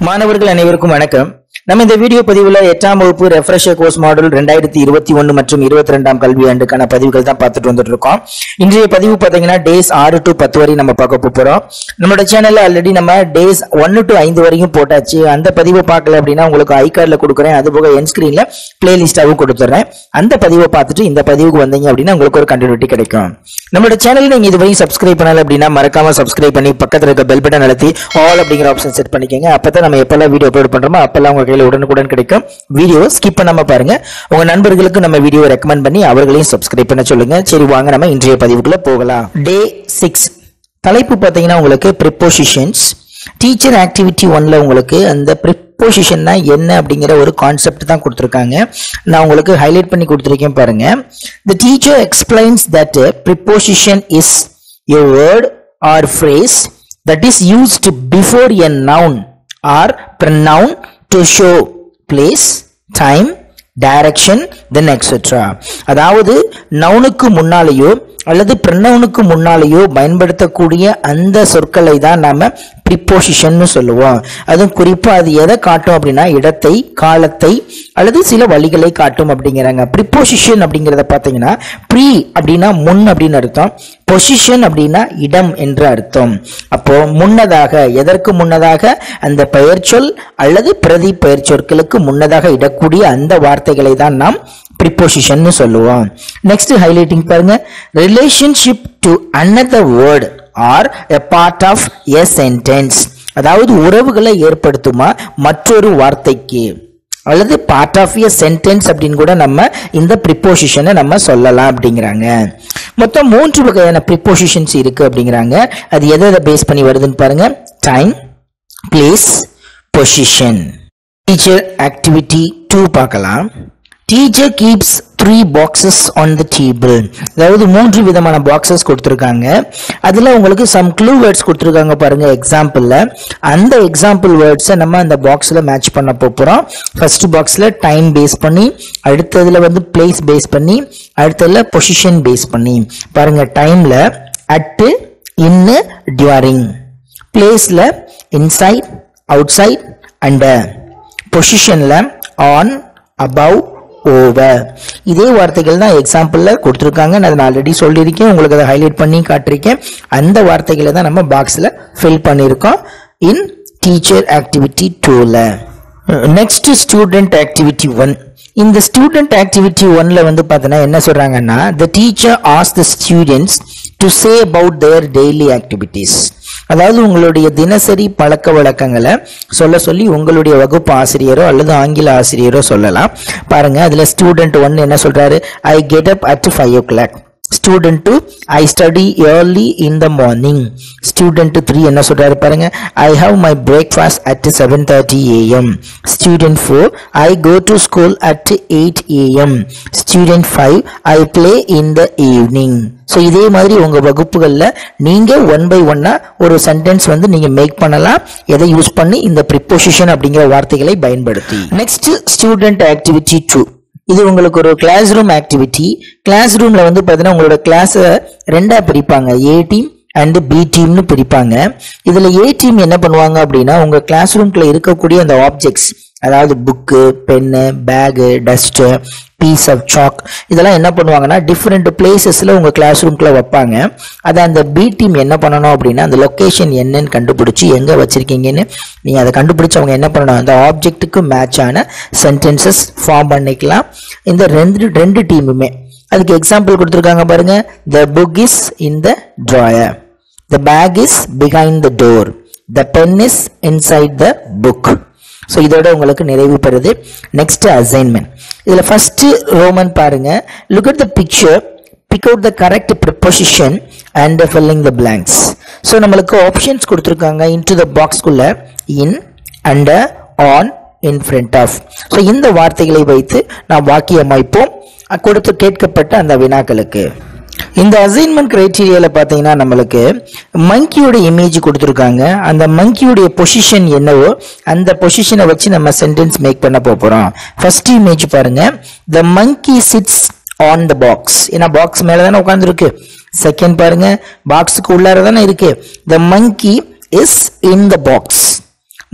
மாணவர்கள் அனைவருக்கும் வணக்கம் நம்ம இந்த வீடியோ பதிவுல எட்டாம் வகுப்பு ரெஃப்ரெஷர் கோர்ஸ் மாடல் ரெண்டாயிரத்தி இருபத்தி ஒன்னு மற்றும் இருபத்தி ரெண்டாம் கல்வி ஆண்டுக்கான பதிவுகள் தான் பார்த்துட்டு வந்துட்டு இருக்கோம் இன்றைய பதிவு பாத்தீங்கன்னா டேஸ் ஆறு டு பத்து வரை நம்ம பார்க்க போறோம் நம்மளோட சேனல்ல ஆல்ரெடி நம்ம டேஸ் ஒன்னு டு ஐந்து வரைக்கும் போட்டாச்சு அந்த பதிவை பார்க்கல அப்படின்னா உங்களுக்கு ஐ கார்டில் கொடுக்குறேன் அது போக என் ஸ்கிரீன்ல பிளேலிஸ்டாவும் கொடுத்துறேன் அந்த பதிவை பார்த்துட்டு இந்த பதிவுக்கு வந்தீங்க அப்படின்னா உங்களுக்கு ஒரு கண்டினியூட்டி கிடைக்கும் நம்மளோட சேனல் நீங்க இதுவரையும் சப்ஸ்கிரைப் பண்ணல அப்படின்னா மறக்காம சப்ஸ்கிரைப் பண்ணி பக்கத்துல இருக்க பெல் பட்டன் அழுத்தி ஆல் அப்படிங்கிற ஆப்ஷன் செட் பண்ணிக்கோங்க அப்பதான் நம்ம எப்பெல்லாம் வீடியோ அப்லோட் பண்றோமோ அப்பெல்லாம் உங்க கையில உடனுக்குடன் கிடைக்கும் வீடியோ ஸ்கிப் பண்ணாம பாருங்க உங்க நண்பர்களுக்கு நம்ம வீடியோ ரெக்கமெண்ட் பண்ணி அவர்களையும் சப்ஸ்கிரைப் பண்ண சொல்லுங்க சரி வாங்க நம்ம இன்றைய பதிவுக்குள்ள போகலாம் டே சிக்ஸ் தலைப்பு பார்த்தீங்கன்னா உங்களுக்கு ப்ரிப்போசிஷன்ஸ் டீச்சர் ஆக்டிவிட்டி ஒன்ல உங்களுக்கு அந்த ப்ரிப்போசிஷன்னா என்ன அப்படிங்கிற ஒரு கான்செப்ட் தான் கொடுத்துருக்காங்க நான் உங்களுக்கு ஹைலைட் பண்ணி கொடுத்துருக்கேன் பாருங்க the teacher explains that preposition is a word or phrase that is used before a noun or pronoun to show place, time, direction then etcetera அதாவது நவுனுக்கு முன்னாலேயோ அல்லது ப்ரனவுனுக்கு முன்னாலேயோ பயன்படுத்தக்கூடிய அந்த சொற்களை தான் நாம ப்ரிப்போசிஷன் சொல்லுவோம் அதுவும் குறிப்பா அது எதை காட்டும் அப்படின்னா இடத்தை காலத்தை அல்லது சில வழிகளை காட்டும் அப்படிங்கிறாங்க ப்ரிப்போசிஷன் அப்படிங்கிறத பார்த்தீங்கன்னா ப்ரீ அப்படின்னா முன் அப்படின்னு அர்த்தம் பொசிஷன் அப்படின்னா இடம் என்று அர்த்தம் அப்போ முன்னதாக எதற்கு முன்னதாக அந்த பெயர்ச்சொல் அல்லது பிரதி பெயர்ச்சொற்களுக்கு முன்னதாக இடக்கூடிய அந்த வார்த்தைகளை தான் நாம் ப்ரிப்போசிஷன் சொல்லுவோம் நெக்ஸ்ட் ஹைலைட்டிங் பாருங்க relationship to another word or a part of a sentence அதாவது உறவுகளை ஏற்படுத்துமா மற்றொரு வார்த்தைக்கு அல்லது பார்ட் ஆஃப் எ சென்டென்ஸ் அப்படின்னு கூட நம்ம இந்த ப்ரிப்போசிஷனை நம்ம சொல்லலாம் அப்படிங்கிறாங்க மொத்தம் மூன்று வகையான ப்ரிப்போசிஷன்ஸ் இருக்கு அப்படிங்கிறாங்க அது எதை எதை பேஸ் பண்ணி வருதுன்னு பாருங்க time place position teacher activity two பார்க்கலாம் teacher keeps three boxes on the table அதாவது மூன்று விதமான பாக்ஸஸ் கொடுத்துருக்காங்க அதில் உங்களுக்கு சம் க்ளூ வேர்ட்ஸ் கொடுத்துருக்காங்க பாருங்க எக்ஸாம்பிளில் அந்த எக்ஸாம்பிள் வேர்ட்ஸை நம்ம அந்த பாக்ஸில் மேட்ச் பண்ண போகிறோம் ஃபர்ஸ்ட் பாக்ஸில் டைம் பேஸ் பண்ணி அடுத்ததுல வந்து பிளேஸ் பேஸ் பண்ணி அடுத்ததுல பொசிஷன் பேஸ் பண்ணி பாருங்க டைமில் அட்டு இன்னு டியூரிங் பிளேஸில் இன்சைட் அவுட் சைட் அண்டர் பொசிஷனில் ஆன் அபவ் ஓவர் இதே வார்த்தைகள் தான் எக்ஸாம்பிளில் கொடுத்துருக்காங்க நான் ஆல்ரெடி சொல்லியிருக்கேன் உங்களுக்கு அதை ஹைலைட் பண்ணி காட்டிருக்கேன் அந்த வார்த்தைகளை தான் நம்ம பாக்ஸில் ஃபில் பண்ணியிருக்கோம் இன் டீச்சர் ஆக்டிவிட்டி டூவில் நெக்ஸ்ட் ஸ்டூடெண்ட் ஆக்டிவிட்டி ஒன் இந்த ஸ்டூடெண்ட் ஆக்டிவிட்டி ஒன்ல வந்து பார்த்தீங்கன்னா என்ன சொல்றாங்கன்னா த டீச்சர் ஆஸ் the students to say about their daily activities அதாவது உங்களுடைய தினசரி பழக்க வழக்கங்களை சொல்ல சொல்லி உங்களுடைய வகுப்பு ஆசிரியரோ அல்லது ஆங்கில ஆசிரியரோ சொல்லலாம் பாருங்க அதுல ஸ்டூடெண்ட் ஒன் என்ன சொல்றாரு I get up at five o'clock student two I study early in the morning student three என்ன சொல்றாரு பாருங்க I have my breakfast at seven thirty AM student four I go to school at eight AM student five I play in the evening so இதே மாதிரி உங்க வகுப்புகளில் நீங்க one by ஒன்னா ஒரு சென்டென்ஸ் வந்து நீங்க மேக் பண்ணலாம் எதை யூஸ் பண்ணி இந்த ப்ரிப்போசிஷன் அப்படிங்கிற வார்த்தைகளை பயன்படுத்தி நெக்ஸ்ட் ஸ்டூடெண்ட் ஆக்டிவிட்டி டூ இது உங்களுக்கு ஒரு கிளாஸ் ரூம் ஆக்டிவிட்டி கிளாஸ் ரூம்ல வந்து பார்த்தீங்கன்னா உங்களோட கிளாஸை ரெண்டா பிரிப்பாங்க ஏ டீம் அண்ட் பி டீம்னு பிரிப்பாங்க இதுல ஏ டீம் என்ன பண்ணுவாங்க அப்படின்னா உங்க கிளாஸ் ரூம்குள்ள இருக்கக்கூடிய அந்த ஆப்ஜெக்ட்ஸ் அதாவது book pen bag dust piece of chalk இதெல்லாம் என்ன பண்ணுவாங்கன்னா டிஃப்ரெண்ட் பிளேசஸ்ல உங்க கிளாஸ் ரூம்குள்ள வைப்பாங்க அதை அந்த பி டீம் என்ன பண்ணணும் அப்படின்னா அந்த லொக்கேஷன் என்னன்னு கண்டுபிடிச்சி எங்க வச்சிருக்கீங்கன்னு நீங்க அதை கண்டுபிடிச்சு அவங்க என்ன பண்ணணும் அந்த ஆப்ஜெக்ட்டுக்கு மேட்ச் ஆன சென்டென்சஸ் ஃபார்ம் பண்ணிக்கலாம் இந்த ரெண்டு ரெண்டு டீமுமே அதுக்கு எக்ஸாம்பிள் கொடுத்துருக்காங்க பாருங்க the book is in the drawer the bag is behind the door the pen is inside the book so இதோட உங்களுக்கு நிறைவு பெறுது நெக்ஸ்ட் அசைன்மெண்ட் இதில் ஃபர்ஸ்ட் ரோமன் பாருங்க look at the picture pick out the correct preposition and filling the blanks so நம்மளுக்கு options கொடுத்துருக்காங்க into the பாக்ஸ்குள்ள in under on in front of so இந்த வார்த்தைகளை வைத்து நாம் வாக்கியம் அமைப்போம் கொடுத்து கேட்கப்பட்ட அந்த வினாக்களுக்கு இந்த அசைன்மெண்ட் கிரைட்டீரியால பாத்தீங்கன்னா நம்மளுக்கு மங்கியோட இமேஜ் கொடுத்துருக்காங்க அந்த மங்கியோடைய பொசிஷன் என்னவோ அந்த பொசிஷனை வச்சு நம்ம சென்டென்ஸ் மேக் பண்ண போறோம் ஃபர்ஸ்ட் இமேஜ் பாருங்க the monkey sits on the box ஏன்னா பாக்ஸ் மேல தானே உட்காந்துருக்கு செகண்ட் பாருங்க பாக்ஸுக்கு உள்ளார தானே இருக்கு த மங்கி இஸ் இன் த பாக்ஸ்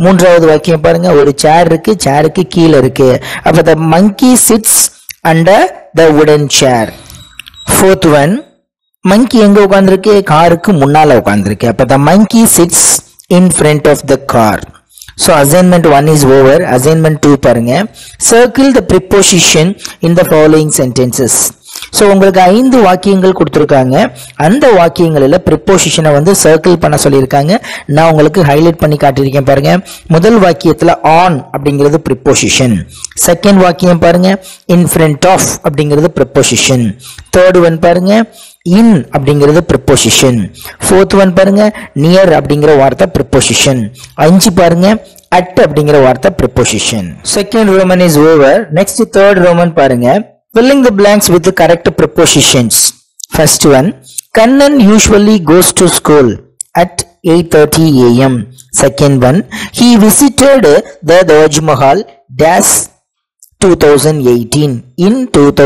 மூன்றாவது வாக்கியம் பாருங்க ஒரு சேர் இருக்கு சேருக்கு கீழே இருக்கு அப்ப the monkey chits under the வுடன் சேர் ஃபோர்த் ஒன் மங்கி எங்க உட்காந்துருக்கு காருக்கு முன்னால உட்காந்துருக்கு அப்ப the monkey sits in front of the car so assignment one is over assignment two பாருங்க circle the preposition in the following sentences so உங்களுக்கு ஐந்து வாக்கியங்கள் கொடுத்துருக்காங்க அந்த வாக்கியங்களில் ப்ரிப்போசிஷனை வந்து சர்க்கிள் பண்ண சொல்லியிருக்காங்க நான் உங்களுக்கு ஹைலைட் பண்ணி காட்டியிருக்கேன் பாருங்க முதல் வாக்கியத்தில் ஆன் அப்படிங்கிறது ப்ரிப்போசிஷன் செகண்ட் வாக்கியம் பாருங்க இன் ஃப்ரண்ட் ஆஃப் அப்படிங்கிறது ப்ரிப்போசிஷன் தேர்ட் ஒன் பாருங்க இன் அப்படிங்கிறது ப்ரிப்போசிஷன் ஃபோர்த் ஒன் பாருங்க நியர் அப்படிங்கிற வார்த்தை ப்ரிப்போசிஷன் அஞ்சு பாருங்க அட் அப்படிங்கிற வார்த்தை preposition second Roman is over next third Roman பாருங்க filling the blanks with the correct prepositions first one kannan usually goes to school at 8:30 am second one he visited the Taj Mahal dash 2018 in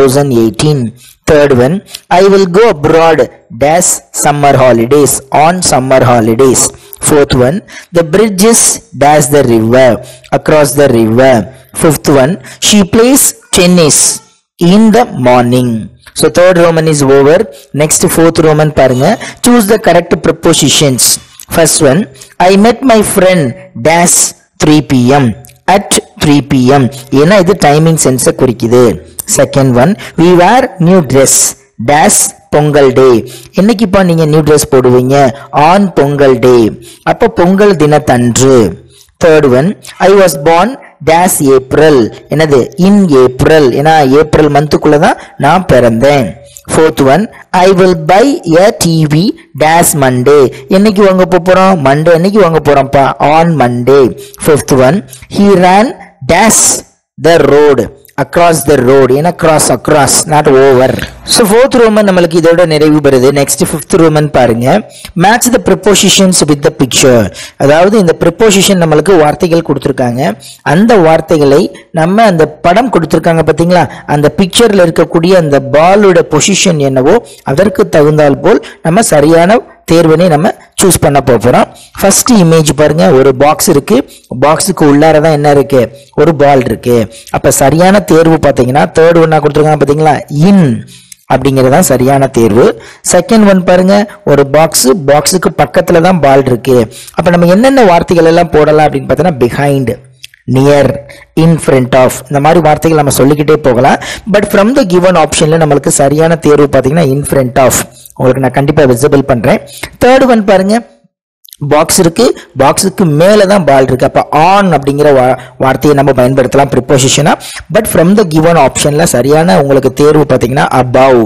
2018 third one i will go abroad dash summer holidays on summer holidays fourth one the bridges dash the river across the river fifth one she plays tennis in the morning so third roman is over next fourth roman பாருங்க choose the correct prepositions first one i met my friend dash 3 pm at 3 pm ஏன்னா இது timing சென்ஸை குறிக்குது second one we wear new dress dash Pongal day என்னைக்குப்பா நீங்க new dress போடுவீங்க on Pongal day அப்ப பொங்கல் தினத்தன்று third one I was born dash April என்னது இன் ஏப்ரல் ஏன்னா ஏப்ரல் மந்த்துக்குள்ள தான் நான் பிறந்தேன் fourth one I will buy a TV dash Monday என்னைக்கு வாங்க போறோம் மண்டே என்னைக்கு வாங்க போறோம்ப்பா on Monday fifth one he ran dash the road across the road ஏன்னா cross across not over so fourth Roman நம்மளுக்கு இதோட நிறைவு பெறுது நெக்ஸ்ட் ஃபிஃப்த் ரோமன் பாருங்க match the prepositions with the picture அதாவது இந்த ப்ரிப்போசிஷன் நம்மளுக்கு வார்த்தைகள் கொடுத்துருக்காங்க அந்த வார்த்தைகளை நம்ம அந்த படம் கொடுத்துருக்காங்க பார்த்தீங்களா அந்த பிக்சர்ல இருக்கக்கூடிய அந்த பாலோட பொசிஷன் என்னவோ அதற்கு தகுந்தால் போல் நம்ம சரியான தேர்வினை நம்ம சூஸ் பண்ண போறோம் ஃபர்ஸ்ட் இமேஜ் பாருங்க ஒரு பாக்ஸ் இருக்கு பாக்ஸுக்கு உள்ளார தான் என்ன இருக்கு ஒரு பால் இருக்கு அப்ப சரியான தேர்வு பாத்தீங்கன்னா தேர்ட் ஒன்னா கொடுத்துருக்காங்க பாத்தீங்களா இன் அப்படிங்கிறது தான் சரியான தேர்வு செகண்ட் ஒன் பாருங்க ஒரு பாக்ஸ் பாக்ஸுக்கு பக்கத்துல தான் பால் இருக்கு அப்ப நம்ம என்னென்ன வார்த்தைகள் எல்லாம் போடலாம் அப்படின்னு பார்த்தோன்னா behind near in front of இந்த மாதிரி வார்த்தைகள் நம்ம சொல்லிக்கிட்டே போகலாம் பட் ஃப்ரம் த கிவன் ஆப்ஷன்ல நம்மளுக்கு சரியான தேர்வு பார்த்தீங்கன்னா இன் ஃப்ரண்ட் ஆஃப் உங்களுக்கு நான் கண்டிப்பாக விசிபிள் பண்றேன் தேர்ட் ஒன் பாருங்க பாக்ஸ் இருக்கு பாக்ஸுக்கு மேலே தான் பால் இருக்கு அப்போ ஆன் அப்படிங்கிற வா- வார்த்தையை நம்ம பயன்படுத்தலாம் ப்ரிப்போசிஷனா பட் ஃப்ரம் த கிவன் ஆப்ஷன்ல சரியான உங்களுக்கு தேர்வு பார்த்தீங்கன்னா above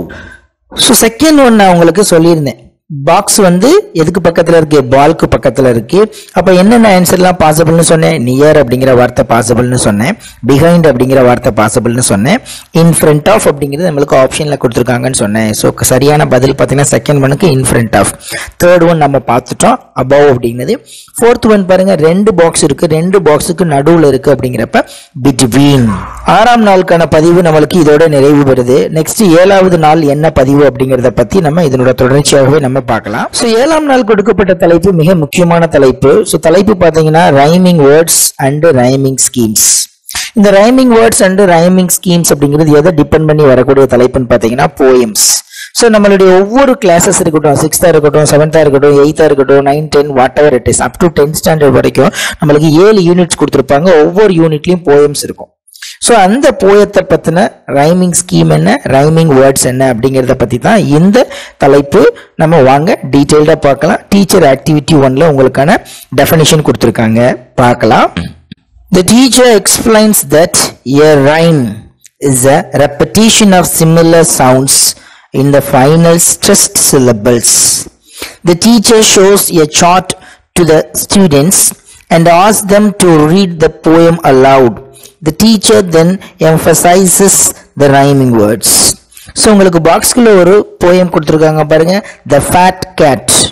ஸோ செகண்ட் ஒன் நான் உங்களுக்கு சொல்லியிருந்தேன் பாக்ஸ் வந்து எதுக்கு பக்கத்துல இருக்கு பால்க்கு பக்கத்துல இருக்கு அப்ப என்னென்ன ஆன்சர்லாம் பாசிபிள்னு சொன்னேன் நியர் அப்படிங்கிற வார்த்தை பாசிபிள்னு சொன்னேன் பிஹைண்ட் அப்படிங்கிற வார்த்தை பாசிபிள்னு சொன்னேன் இன் ஃப்ரண்ட் ஆஃப் அப்படிங்கிறது நம்மளுக்கு ஆப்ஷன்ல கொடுத்துருக்காங்கன்னு சொன்னேன் ஸோ சரியான பதில் பார்த்தீங்கன்னா செகண்ட் ஒனுக்கு in front of third one நம்ம பார்த்துட்டோம் above அப்படிங்கிறது ஃபோர்த் ஒன் பாருங்க ரெண்டு பாக்ஸ் இருக்கு ரெண்டு பாக்ஸுக்கு நடுவுல இருக்கு அப்படிங்கிறப்ப பிட்வீன் ஆறாம் நாளுக்கான பதிவு நம்மளுக்கு இதோட நிறைவு பெறுது நெக்ஸ்ட் ஏழாவது நாள் என்ன பதிவு அப்படிங்கறத பத்தி நம்ம இதனோட தொடர்ச்சியாகவே நம்ம பார்க்கலாம் ஸோ ஏழாம் நாள் கொடுக்கப்பட்ட தலைப்பு மிக முக்கியமான தலைப்பு ஸோ தலைப்பு பாத்தீங்கன்னா rhyming words and rhyming schemes இந்த rhyming words and rhyming schemes அப்படிங்கிறது எதை டிபெண்ட் பண்ணி வரக்கூடிய தலைப்புன்னு பாத்தீங்கன்னா போயம்ஸ் ஸோ நம்மளுடைய ஒவ்வொரு கிளாஸஸ் இருக்கட்டும் சிக்ஸ்த்தா இருக்கட்டும் செவன்த்தா இருக்கட்டும் எயித்தா இருக்கட்டும் nine ten whatever it is up to tenth standard வரைக்கும் நம்மளுக்கு ஏழு யூனிட்ஸ் கொடுத்துருப்பாங்க ஒவ்வொரு யூனிட்லயும் போயம்ஸ் இருக்கும் ஸோ அந்த போயத்தை பற்றின ரைமிங் ஸ்கீம் என்ன ரைமிங் வேர்ட்ஸ் என்ன அப்படிங்கிறத பற்றி தான் இந்த தலைப்பு நம்ம வாங்க டீட்டெயில்டாக பார்க்கலாம் டீச்சர் ஆக்டிவிட்டி ஒன்ல உங்களுக்கான டெஃபினிஷன் கொடுத்துருக்காங்க பார்க்கலாம் The teacher explains that a rhyme is a repetition of similar sounds in the final stressed syllables. The teacher shows a chart to the students and asks them to read the poem aloud. The teacher then emphasizes the rhyming words. So உங்களுக்கு பாக்ஸ்குள்ள ஒரு poem கொடுத்துருக்காங்க பாருங்க த fat cat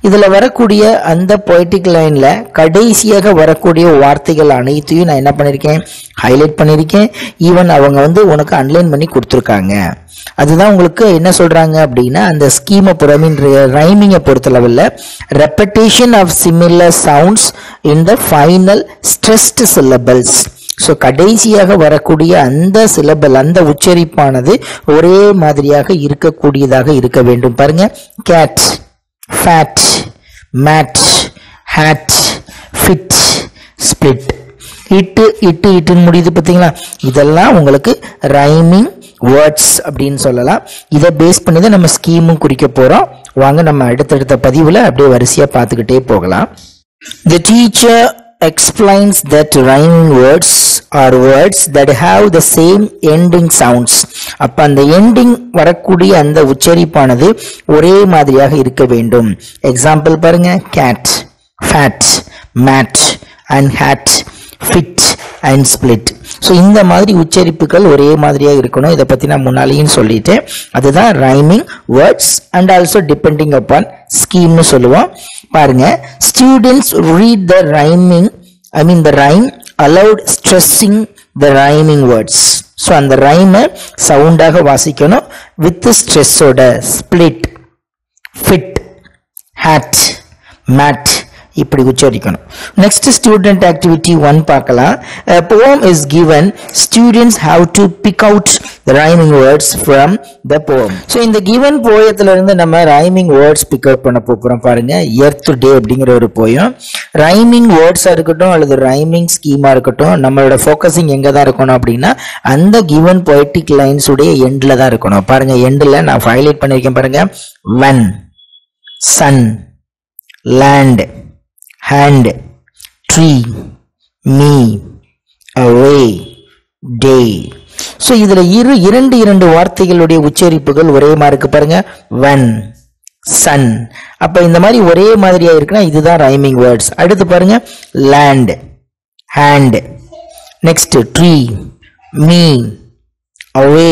இதுல வரக்கூடிய அந்த poetic லைன்ல கடைசியாக வரக்கூடிய வார்த்தைகள் அனைத்தையும் நான் என்ன பண்ணிருக்கேன் ஹைலைட் பண்ணிருக்கேன் ஈவன் அவங்க வந்து உனக்கு அன்லைன் பண்ணி கொடுத்துருக்காங்க அதுதான் உங்களுக்கு என்ன சொல்றாங்க அப்படின்னா அந்த ஸ்கீமை பொறு மீன் ரைமிங்கை பொறுத்த லெவலில் repetition of similar sounds in the final stressed syllables so கடைசியாக வரக்கூடிய அந்த சிலபல் அந்த உச்சரிப்பானது ஒரே மாதிரியாக இருக்கக்கூடியதாக இருக்க வேண்டும் பாருங்க cat fat mat hat fit split it it இட்டுன்னு முடியுது பார்த்தீங்களா இதெல்லாம் உங்களுக்கு ரைமிங் வேர்ட்ஸ் அப்படின்னு சொல்லலாம் இதை பேஸ் பண்ணி தான் நம்ம ஸ்கீமும் குறிக்க போகிறோம் வாங்க நம்ம அடுத்தடுத்த பதிவில் அப்படியே வரிசையாக பார்த்துக்கிட்டே போகலாம் The teacher explains that rhyming words are words that have the same ending sounds. அப்ப அந்த ending வரக்கூடிய அந்த உச்சரிப்பானது ஒரே மாதிரியாக இருக்க வேண்டும் எக்ஸாம்பிள் பாருங்க cat, fat, mat and hat, fit and split. So இந்த மாதிரி உச்சரிப்புகள் ஒரே மாதிரியாக இருக்கணும் இதை பற்றி நான் முன்னாலேயும் சொல்லிட்டேன் அதுதான் rhyming words and also depending upon ஸ்கீம்னு சொல்லுவோம் பாருங்க students read the rhyming I mean the rhyme aloud stressing the rhyming words so அந்த ரைமை சவுண்டாக வாசிக்கணும் வித் ஸ்ட்ரெஸ்ஸோட ஸ்பிளிட் ஃபிட் ஹேட் மேட் இப்படி உச்சரிக்கணும் நெக்ஸ்ட் ஸ்டூடெண்ட் ஆக்டிவிட்டி ஒன் பார்க்கலாம் poem is given students have to pick out the rhyming words from the poem so இந்த given போயத்துல இருந்து நம்ம ரைமிங் வேர்ட்ஸ் பிக் அவுட் பண்ண போகிறோம் பாருங்க எர்த் டே அப்படிங்கிற ஒரு போயம் ரைமிங் வேர்ட்ஸாக இருக்கட்டும் அல்லது ரைமிங் ஸ்கீமா இருக்கட்டும் நம்மளோட ஃபோக்கஸிங் எங்கே தான் இருக்கணும் அப்படின்னா அந்த கிவன் poetic லைன்ஸ் உடைய எண்டில் தான் இருக்கணும் பாருங்க எண்டில் நான் ஹைலைட் பண்ணியிருக்கேன் பாருங்க when sun land hand tree me away day so இதுல இரு இரண்டு இரண்டு வார்த்தைகளுடைய உச்சரிப்புகள் ஒரே மாதிரி இருக்கு பாருங்க when சன் அப்ப இந்த மாதிரி ஒரே மாதிரியா இருக்குன்னா இதுதான் ரைமிங் வேர்ட்ஸ் அடுத்து பாருங்க land hand next tree me away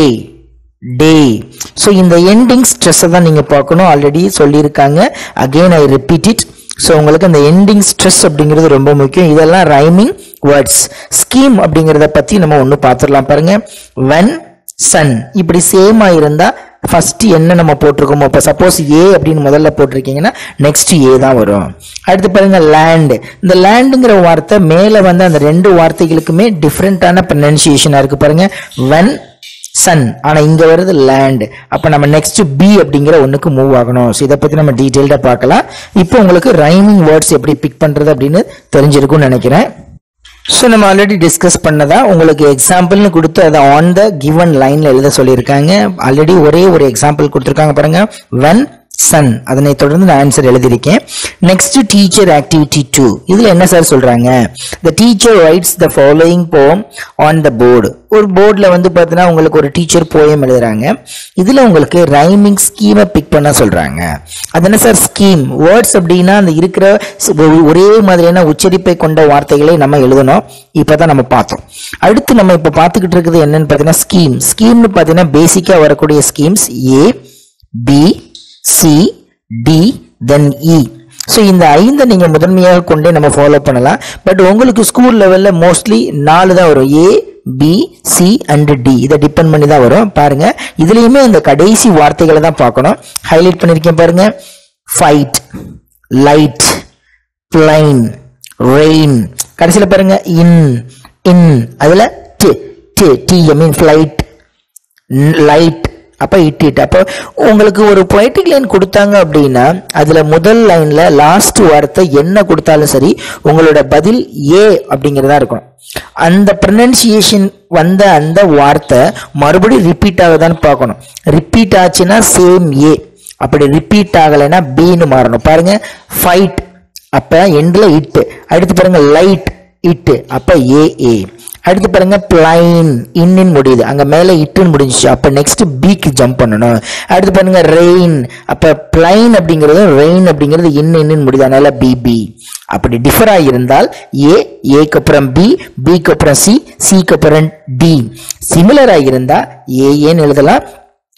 day so இந்த எண்டிங் ஸ்ட்ரெஸ்ஸை தான் நீங்கள் பார்க்கணும் ஆல்ரெடி சொல்லியிருக்காங்க again I repeat it so உங்களுக்கு அந்த எண்டிங் ஸ்ட்ரெஸ் அப்படிங்கிறது ரொம்ப முக்கியம் இதெல்லாம் ரைமிங் வேர்ட்ஸ் ஸ்கீம் அப்படிங்கிறத பற்றி நம்ம ஒன்று பார்த்துடலாம் பாருங்க when சன் இப்படி சேமாக இருந்தால் ஃபர்ஸ்ட் என்ன நம்ம போட்டிருக்கோமோ இப்போ சப்போஸ் ஏ அப்படின்னு முதல்ல போட்டிருக்கீங்கன்னா நெக்ஸ்ட் ஏ தான் வரும் அடுத்து பாருங்க லேண்ட் இந்த லேண்டுங்கிற வார்த்தை மேலே வந்து அந்த ரெண்டு வார்த்தைகளுக்குமே டிஃப்ரெண்ட்டான ப்ரனன்சியேஷனாக இருக்கு பாருங்க when சன் ஆனா இங்க வருது லேண்ட் அப்ப நம்ம நெக்ஸ்ட் பி அப்படிங்கிற ஒண்ணுக்கு மூவ் ஆகணும் ஸோ இதை பத்தி நம்ம டீட்டெயில்டா பார்க்கலாம் இப்போ உங்களுக்கு ரைமிங் வேர்ட்ஸ் எப்படி பிக் பண்றது அப்படின்னு தெரிஞ்சிருக்கும்னு நினைக்கிறேன் ஸோ நம்ம ஆல்ரெடி டிஸ்கஸ் பண்ணதா உங்களுக்கு எக்ஸாம்பிள்னு கொடுத்து அதை ஆன் த கிவன் லைன்ல எழுத சொல்லியிருக்காங்க ஆல்ரெடி ஒரே ஒரு எக்ஸாம்பிள் கொடுத்துருக்காங்க பாருங்க when சன் அதனை தொடர்ந்து நான் ஆன்சர் எழுதியிருக்கேன் நெக்ஸ்ட் டீச்சர் ஆக்டிவிட்டி டூ இதுல என்ன சார் சொல்றாங்க the teacher writes the following poem on the board ஒரு போர்டில் வந்து பார்த்தீங்கன்னா உங்களுக்கு ஒரு டீச்சர் போயம் எழுதுறாங்க இதுல உங்களுக்கு ரைமிங் ஸ்கீமை பிக் பண்ண சொல்றாங்க அது என்ன சார் ஸ்கீம் வேர்ட்ஸ் அப்படின்னா அந்த இருக்கிற ஸ்- ஒ- ஒரே மாதிரியான உச்சரிப்பை கொண்ட வார்த்தைகளை நம்ம எழுதணும் இப்பதான் நம்ம பார்த்தோம் அடுத்து நம்ம இப்போ பார்த்துக்கிட்டு இருக்குது என்னன்னு பார்த்தீங்கன்னா ஸ்கீம் ஸ்கீம்னு பார்த்தீங்கன்னா பேசிக்கா வரக்கூடிய schemes A B C D then E so இந்த ஐந்தை நீங்கள் முதன்மையாக கொண்டே நம்ம ஃபாலோ பண்ணலாம் பட் உங்களுக்கு ஸ்கூல் லெவலில் மோஸ்ட்லி நாலு தான் வரும் A B C and D இதை டிபெண்ட் பண்ணி தான் வரும் பாருங்க இதுலேயுமே இந்த கடைசி வார்த்தைகளை தான் பார்க்கணும் ஹைலைட் பண்ணியிருக்கேன் பாருங்க ஃபைட் லைட் பிளைன் ரெயின் கடைசியில் பாருங்க இன் இன் அதில் T T T I mean flight light அப்ப இட் இட் அப்போ உங்களுக்கு ஒரு பொய்டிக் லைன் கொடுத்தாங்க அப்படின்னா அதுல முதல் லைன்ல லாஸ்ட் வார்த்தை என்ன கொடுத்தாலும் சரி உங்களோட பதில் ஏ அப்படிங்கிறதா இருக்கணும் அந்த ப்ரனன்சியேஷன் வந்த அந்த வார்த்தை மறுபடியும் ரிப்பீட் ஆகுதான்னு பார்க்கணும் ரிப்பீட் ஆச்சுன்னா சேம் ஏ அப்படி ரிப்பீட் ஆகலைன்னா பின்னு மாறணும் பாருங்க ஃபைட் அப்ப எண்ட்ல இட்டு அடுத்து பாருங்க லைட் இட்டு அப்ப ஏ ஏ அடுத்து பாருங்க பிளைன் இன்னின் முடியுது அங்க மேல இட்டுன்னு முடிஞ்சிச்சு அப்ப நெக்ஸ்ட் பிக்கு ஜம்ப் பண்ணணும் அடுத்து பாருங்க ரெயின் அப்ப பிளைன் அப்படிங்கிறது ரெயின் அப்படிங்கிறது இன் இன்னின் முடியுது அதனால பிபி அப்படி டிஃபரா இருந்தால் ஏ ஏக்கு அப்புறம் பி பிக்கு அப்புறம் சி சிக்கு அப்புறம் டி சிமிலரா இருந்தா ஏ ஏன்னு எழுதலாம்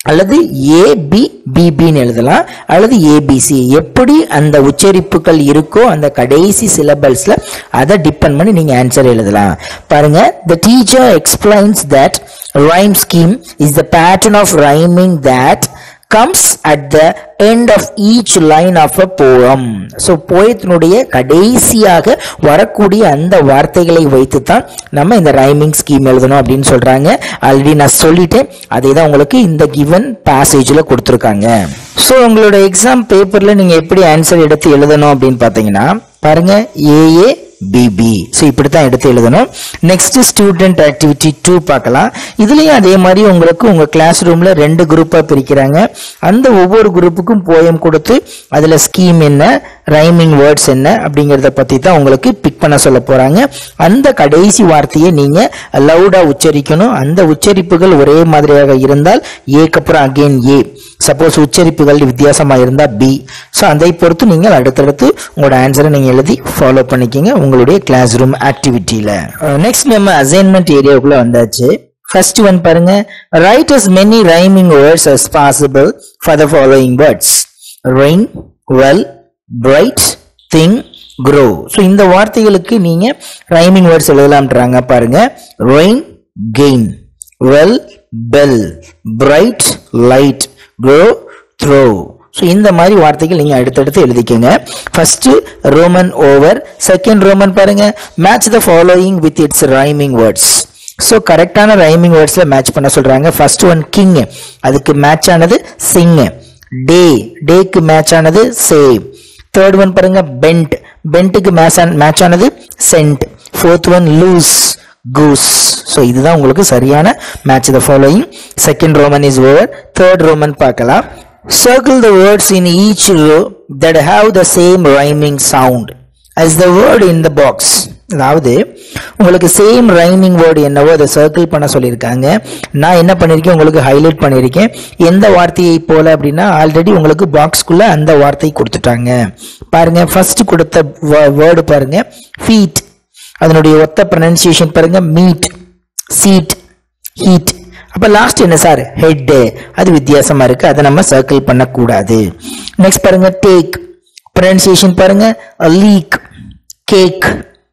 அல்லது ஏபி பிபின்னு எழுதலாம் அல்லது ஏபிசி எப்படி அந்த உச்சரிப்புகள் இருக்கோ அந்த கடைசி சிலபல்ஸ்ல அதை டிபெண்ட் பண்ணி நீங்க ஆன்சர் எழுதலாம் பாருங்க the teacher explains that rhyme scheme is the pattern of rhyming that comes at the end of each line of a poem so போயத்தினுடைய கடைசியாக வரக்கூடிய அந்த வார்த்தைகளை வைத்து தான் நம்ம இந்த ரைமிங் ஸ்கீம் எழுதணும் அப்படின்னு சொல்றாங்க ஆல்ரெடி நான் சொல்லிட்டேன் அதே தான் உங்களுக்கு இந்த கிவன் பேசேஜில் கொடுத்துருக்காங்க ஸோ உங்களோட எக்ஸாம் பேப்பரில் நீங்கள் எப்படி ஆன்சர் எடுத்து எழுதணும் அப்படின்னு பார்த்தீங்கன்னா பாருங்க ஏஏ பிபி ஸோ இப்படி தான் எடுத்து எழுதணும் நெக்ஸ்ட் ஸ்டூடெண்ட் ஆக்டிவிட்டி டூ பார்க்கலாம் இதுலேயும் அதே மாதிரி உங்களுக்கு உங்கள் கிளாஸ் ரூமில் ரெண்டு குரூப்பாக பிரிக்கிறாங்க அந்த ஒவ்வொரு குரூப்புக்கும் போயம் கொடுத்து அதில் ஸ்கீம் என்ன ரைமிங் வேர்ட்ஸ் என்ன அப்படிங்கிறத பற்றி தான் உங்களுக்கு பிக் பண்ண சொல்ல போகிறாங்க அந்த கடைசி வார்த்தையை நீங்கள் லவுடாக உச்சரிக்கணும் அந்த உச்சரிப்புகள் ஒரே மாதிரியாக இருந்தால் ஏக்கு அப்புறம் அகெயின் ஏ சப்போஸ் உச்சரிப்புகள் வித்தியாசமாக இருந்தால் பி ஸோ அதை பொறுத்து நீங்கள் அடுத்தடுத்து உங்களோட ஆன்சரை நீங்கள் எழுதி ஃபாலோ பண்ணிக்கிங்க உங்களுடைய கிளாஸ் ரூம் ஆக்டிவிட்டியில் நெக்ஸ்ட் நம்ம அசைன்மெண்ட் ஏரியாவுக்குள்ள வந்தாச்சு ஃபர்ஸ்ட் ஒன் பாருங்க write as many rhyming words as possible for the following words rain well bright thing grow so இந்த வார்த்தைகளுக்கு நீங்க ரைமிங் வேர்ட்ஸ் எழுதலாம்ன்றாங்க பாருங்க rain gain well bell bright light grow throw so இந்த மாதிரி வார்த்தைகள் நீங்க அடுத்தடுத்து எழுதிக்கோங்க first Roman over second Roman பாருங்க match the following with its rhyming words so கரெக்டான ரைமிங் வேர்ட்ஸ்ல மேட்ச் பண்ண சொல்றாங்க ஃபர்ஸ்ட் ஒன் கிங் அதுக்கு மேட்ச் ஆனது சிங் டே டேக்கு மேட்ச் ஆனது சேவ் தேர்ட் ஒன் பாருங்க பென்ட் பென்ட்டுக்கு மேட்ச் மேட்ச் ஆனது sent fourth one loose goose so இதுதான் உங்களுக்கு சரியான match the following second Roman is over third Roman பார்க்கலாம் circle the words in each row that have the same rhyming sound as the word in the box அதாவது உங்களுக்கு same rhyming word என்னவோ அதை circle பண்ண சொல்லியிருக்காங்க நான் என்ன பண்ணியிருக்கேன் உங்களுக்கு ஹைலைட் பண்ணியிருக்கேன் எந்த வார்த்தையை போல அப்படின்னா ஆல்ரெடி உங்களுக்கு பாக்ஸ்க்குள்ள அந்த வார்த்தை கொடுத்துட்டாங்க பாருங்க ஃபர்ஸ்ட் கொடுத்த வேர்டு பாருங்க ஃபீட் அதனுடைய ஒத்த ப்ரனன்சியேஷன் பாருங்க மீட் சீட் ஹீட் அப்ப லாஸ்ட் என்ன சார் ஹெட் அது வித்தியாசமா இருக்கு அதை நம்ம சர்க்கிள் பண்ணக்கூடாது நெக்ஸ்ட் பாருங்க டேக் ப்ரனன்சியேஷன் பாருங்க லீக் கேக்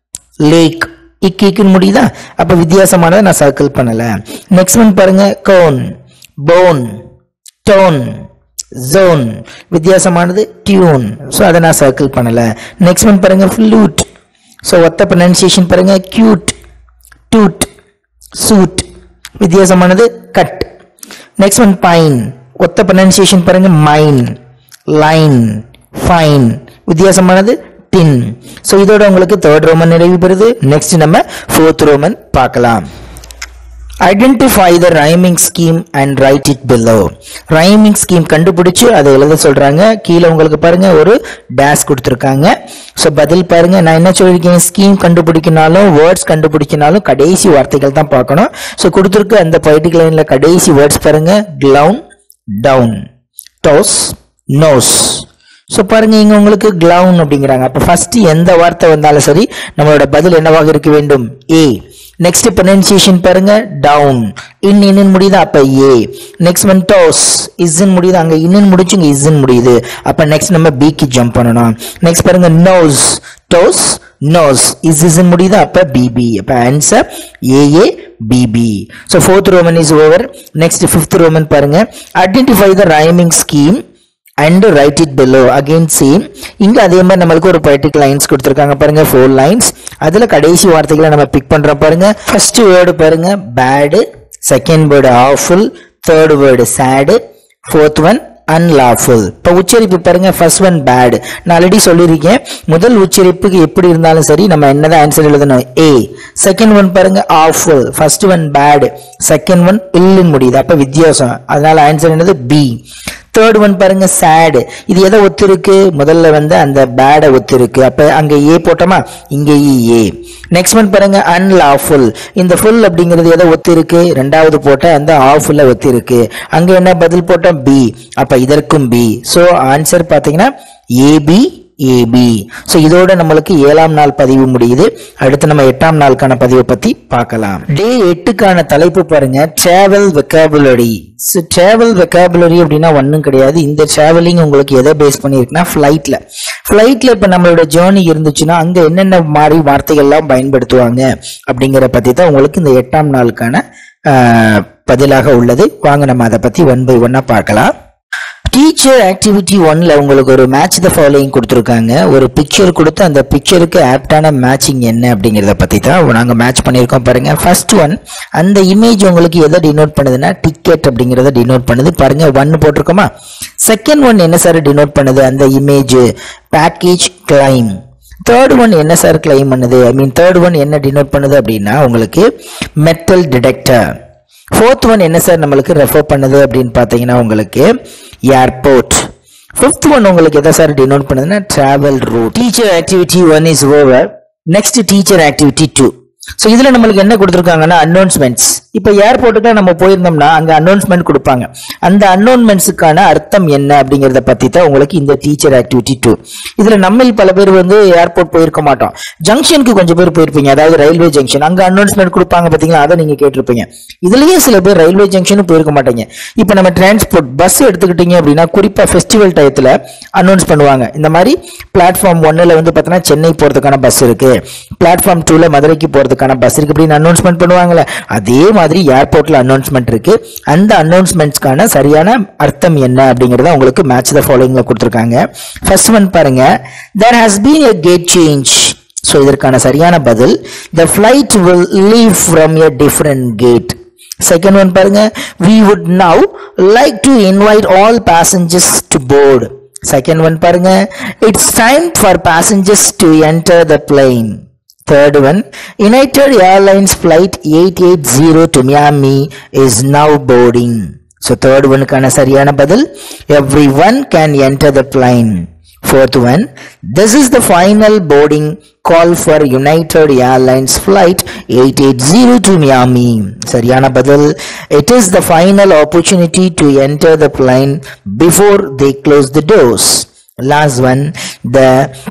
லேக் இக்கேக்குன்னு முடியுதா அப்ப வித்தியாசமானதை நான் சர்க்கிள் பண்ணல நெக்ஸ்ட் ஒன் பாருங்க கோன் போன் டோன் ஜோன் வித்தியாசமானது டியூன் ஸோ அதை நான் சர்க்கிள் பண்ணல நெக்ஸ்ட் ஒன் பாருங்க ஃப்ளூட் ஸோ ஒத்த ப்ரனன்சியேஷன் பாருங்க கியூட் டூட் சூட் வித்தியாசமானது கட் நெக்ஸ்ட் ஒன் பைன் ஒத்த ப்ரனன்சியேஷன் பாருங்க மைன் லைன் ஃபைன் வித்தியாசமானது டின் ஸோ இதோட உங்களுக்கு தேர்ட் ரோமன் நிறைவு பெறுது நெக்ஸ்ட் நம்ம ஃபோர்த் ரோமன் பார்க்கலாம் identify the rhyming scheme and write it below rhyming scheme கண்டுபிடிச்சு அதை எழுத சொல்றாங்க கீழே உங்களுக்கு பாருங்க ஒரு டேஷ் கொடுத்துருக்காங்க ஸோ பதில் பாருங்க நான் என்ன சொல்லியிருக்கேன் ஸ்கீம் கண்டுபிடிக்கினாலும் வேர்ட்ஸ் கண்டுபிடிக்கினாலும் கடைசி வார்த்தைகள் தான் பார்க்கணும் ஸோ கொடுத்துருக்க அந்த பர்டிகுலர் லைன்ல கடைசி வேர்ட்ஸ் பாருங்க clown down toes nose so பாருங்க இங்க உங்களுக்கு கிளவுன் அப்படிங்கிறாங்க அப்ப ஃபர்ஸ்ட் எந்த வார்த்தை வந்தாலும் சரி நம்மளோட பதில் என்னவாக இருக்க வேண்டும் ஏ நெக்ஸ்ட் ப்ரொனன்சியேஷன் பாருங்க டவுன் இன் இன்னும் முடியுது அப்ப ஏ நெக்ஸ்ட் ஒன் டோஸ் இஸ்ன்னு முடியுது அங்க இன்னும் முடிச்சு இங்க இஸ்ன்னு முடியுது அப்ப நெக்ஸ்ட் நம்ம பிக்கு ஜம்ப் பண்ணணும் நெக்ஸ்ட் பாருங்க nose toes nose is is முடியுது அப்ப பிபி அப்ப answer AA BB so fourth Roman is over next fifth Roman பாருங்க identify the rhyming scheme and write it below again same இங்க அதே மாதிரி நம்மளுக்கு ஒரு பர்டிகுலர் லைன்ஸ் கொடுத்துருக்காங்க பாருங்க ஃபோர் லைன்ஸ் அதுல கடைசி வார்த்தைகளை நம்ம பிக் பண்றோம் பாருங்க ஃபர்ஸ்ட் வேர்டு பாருங்க bad second word awful third word sad fourth one unlawful இப்போ உச்சரிப்பு பாருங்க ஃபர்ஸ்ட் ஒன் பேட் நான் ஆல்ரெடி சொல்லியிருக்கேன் முதல் உச்சரிப்புக்கு எப்படி இருந்தாலும் சரி நம்ம என்னதான் ஆன்சர் எழுதணும் ஏ செகண்ட் ஒன் பாருங்க awful first one bad second one இல்லுன்னு முடியுது அப்ப வித்தியாசம் அதனால ஆன்சர் என்னது பி தேர்ட் ஒன் பாருங்க சேடு இது எதை ஒத்து இருக்கு முதல்ல வந்து அந்த பேடை ஒத்து இருக்கு அப்ப அங்க ஏ போட்டோமா இங்க ஏ நெக்ஸ்ட் ஒன் பாருங்க அன்லாஃபுல் இந்த ஃபுல் அப்படிங்கிறது எதை ஒத்து இருக்கு ரெண்டாவது போட்ட அந்த ஆஃபுல்ல ஒத்து இருக்கு அங்க என்ன பதில் போட்டோம் பி அப்ப இதற்கும் பி சோ ஆன்சர் பாத்தீங்கன்னா ஏபி ஏபி ஸோ இதோட நம்மளுக்கு ஏழாம் நாள் பதிவு முடியுது அடுத்து நம்ம எட்டாம் நாளுக்கான பதிவை பத்தி பார்க்கலாம் டே எட்டுக்கான தலைப்பு பாருங்க travel vocabulary so travel vocabulary அப்படின்னா ஒன்றும் கிடையாது இந்த டிராவலிங் உங்களுக்கு எதை பேஸ் பண்ணியிருக்குன்னா ஃப்ளைட்ல ஃப்ளைட்ல இப்போ நம்மளோட ஜேர்னி இருந்துச்சுன்னா அங்க என்னென்ன மாதிரி வார்த்தைகள்லாம் பயன்படுத்துவாங்க அப்படிங்கிற பத்தி தான் உங்களுக்கு இந்த எட்டாம் நாளுக்கான ஆஹ், பதிலாக உள்ளது வாங்க நம்ம அதை பத்தி ஒன் பை ஒன்னா பார்க்கலாம் டீச்சர் ஆக்டிவிட்டி ஒன்ல உங்களுக்கு ஒரு மேட்ச் த ஃபாலோயிங் கொடுத்துருக்காங்க ஒரு பிக்சர் கொடுத்து அந்த பிக்சருக்கு ஆப்டான மேட்சிங் என்ன அப்படிங்கிறத பத்தி தான் நாங்கள் மேட்ச் பண்ணியிருக்கோம் பாருங்க ஃபர்ஸ்ட் ஒன் அந்த இமேஜ் உங்களுக்கு எதை டினோட் பண்ணுதுன்னா டிக்கெட் அப்படிங்கிறத டினோட் பண்ணுது பாருங்க ஒன்னு போட்டிருக்கோமா செகண்ட் ஒன் என்ன சார் டினோட் பண்ணுது அந்த image baggage claim third one என்ன சார் கிளைம் பண்ணுது ஐ மீன் தேர்ட் ஒன் என்ன டினோட் பண்ணுது அப்படின்னா உங்களுக்கு மெட்டல் டிடெக்டர் ஃபோர்த் ஒன் என்ன சார் நம்மளுக்கு ரெஃபர் பண்ணுது அப்படின்னு பார்த்தீங்கன்னா உங்களுக்கு ஏர்போர்ட் ஃபிஃப்த் ஒன் உங்களுக்கு எதை சார் டினோட் பண்ணுதுன்னா travel route teacher activity one is over next teacher activity two so இதுல நம்மளுக்கு என்ன கொடுத்துருக்காங்கன்னா அனௌன்ஸ்மெண்ட்ஸ் இப்போ ஏர்போர்ட்டுக்கு நம்ம போயிருந்தோம்னா அங்க அனௌன்ஸ்மெண்ட் கொடுப்பாங்க அந்த அனௌன்ஸ்மெண்ட்ஸுக்கான அர்த்தம் என்ன அப்படிங்கறத பத்தி தான் உங்களுக்கு இந்த டீச்சர் ஆக்டிவிட்டி டூ இதுல நம்மில் பல பேர் வந்து ஏர்போர்ட் போயிருக்க மாட்டோம் ஜங்ஷனுக்கு கொஞ்சம் பேர் போயிருப்பீங்க அதாவது ரயில்வே ஜங்ஷன் அங்க அனௌன்ஸ்மெண்ட் கொடுப்பாங்க பாத்தீங்களா அதை நீங்க கேட்டிருப்பீங்க இதுலயே சில பேர் ரயில்வே ஜங்ஷனும் போயிருக்க மாட்டீங்க இப்போ நம்ம டிரான்ஸ்போர்ட் பஸ் எடுத்துக்கிட்டீங்க அப்படின்னா குறிப்பா ஃபெஸ்டிவல் டயத்துல அனௌன்ஸ் பண்ணுவாங்க இந்த மாதிரி பிளாட்ஃபார்ம் ஒன்னுல வந்து பார்த்தீங்கன்னா சென்னை போறதுக்கான பஸ் இருக்கு பிளாட்ஃபார்ம் டூல மதுரைக்கு போறதுக்கான பஸ் இருக்கு அப்படின்னு அனௌன்ஸ்மெண்ட் பண்ணுவாங்கல்ல அதே மாதிரி ஏர்போர்ட்ல அனௌன்ஸ்மெண்ட் இருக்கு அந்த அனௌன்ஸ்மெண்ட்ஸ்க்கான சரியான அர்த்தம் என்ன அப்படிங்கறத உங்களுக்கு மேட்ச் த ஃபாலோயிங்ல கொடுத்துருக்காங்க ஃபர்ஸ்ட் ஒன் பாருங்க there has been a gate change so இதற்கான சரியான பதில் the flight will leave from a different gate second one பாருங்க we would now like to invite all passengers to board second one பாருங்க it's time for passengers to enter the plane Third one, United Airlines flight 880 to Miami is now boarding. So third one கான சரியான பதில் everyone can enter the plane. Fourth one, this is the final boarding call for United Airlines flight 880 to Miami. சரியான பதில் it is the final opportunity to enter the plane before they close the doors. Last one, the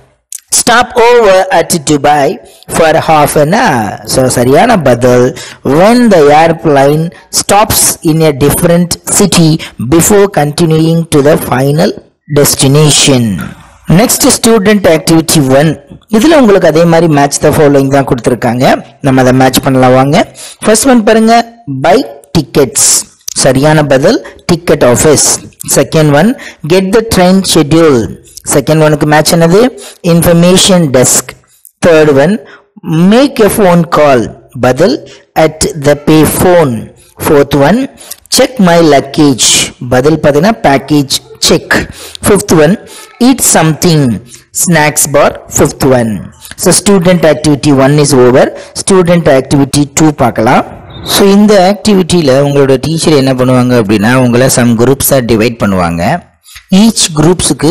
stop over at Dubai for half an hour. So சரியான பதில் when the airplane stops in a different city before continuing to the final destination. Next student activity one இதுல உங்களுக்கு அதே மாதிரி match the following தான் கொடுத்துருக்காங்க நம்ம அதை மேட்ச் பண்ணலாம் வாங்க ஃபர்ஸ்ட் ஒன் பாருங்க பை டிக்கெட்ஸ் சரியான பதில் ticket office second one get the train schedule second ஒனுக்கு மேட்ச் என்னது information desk third one make a phone call பதில் at the pay phone fourth one check my luggage பதில் பார்த்தீங்கன்னா baggage check fifth one eat something snacks bar fifth one so student activity one is over student activity two பார்க்கலாம் so இந்த ஆக்டிவிட்டியில் உங்களோட teacher என்ன பண்ணுவாங்க அப்படின்னா உங்களை சம் குரூப்ஸாக டிவைட் பண்ணுவாங்க ஈச் குரூப்ஸுக்கு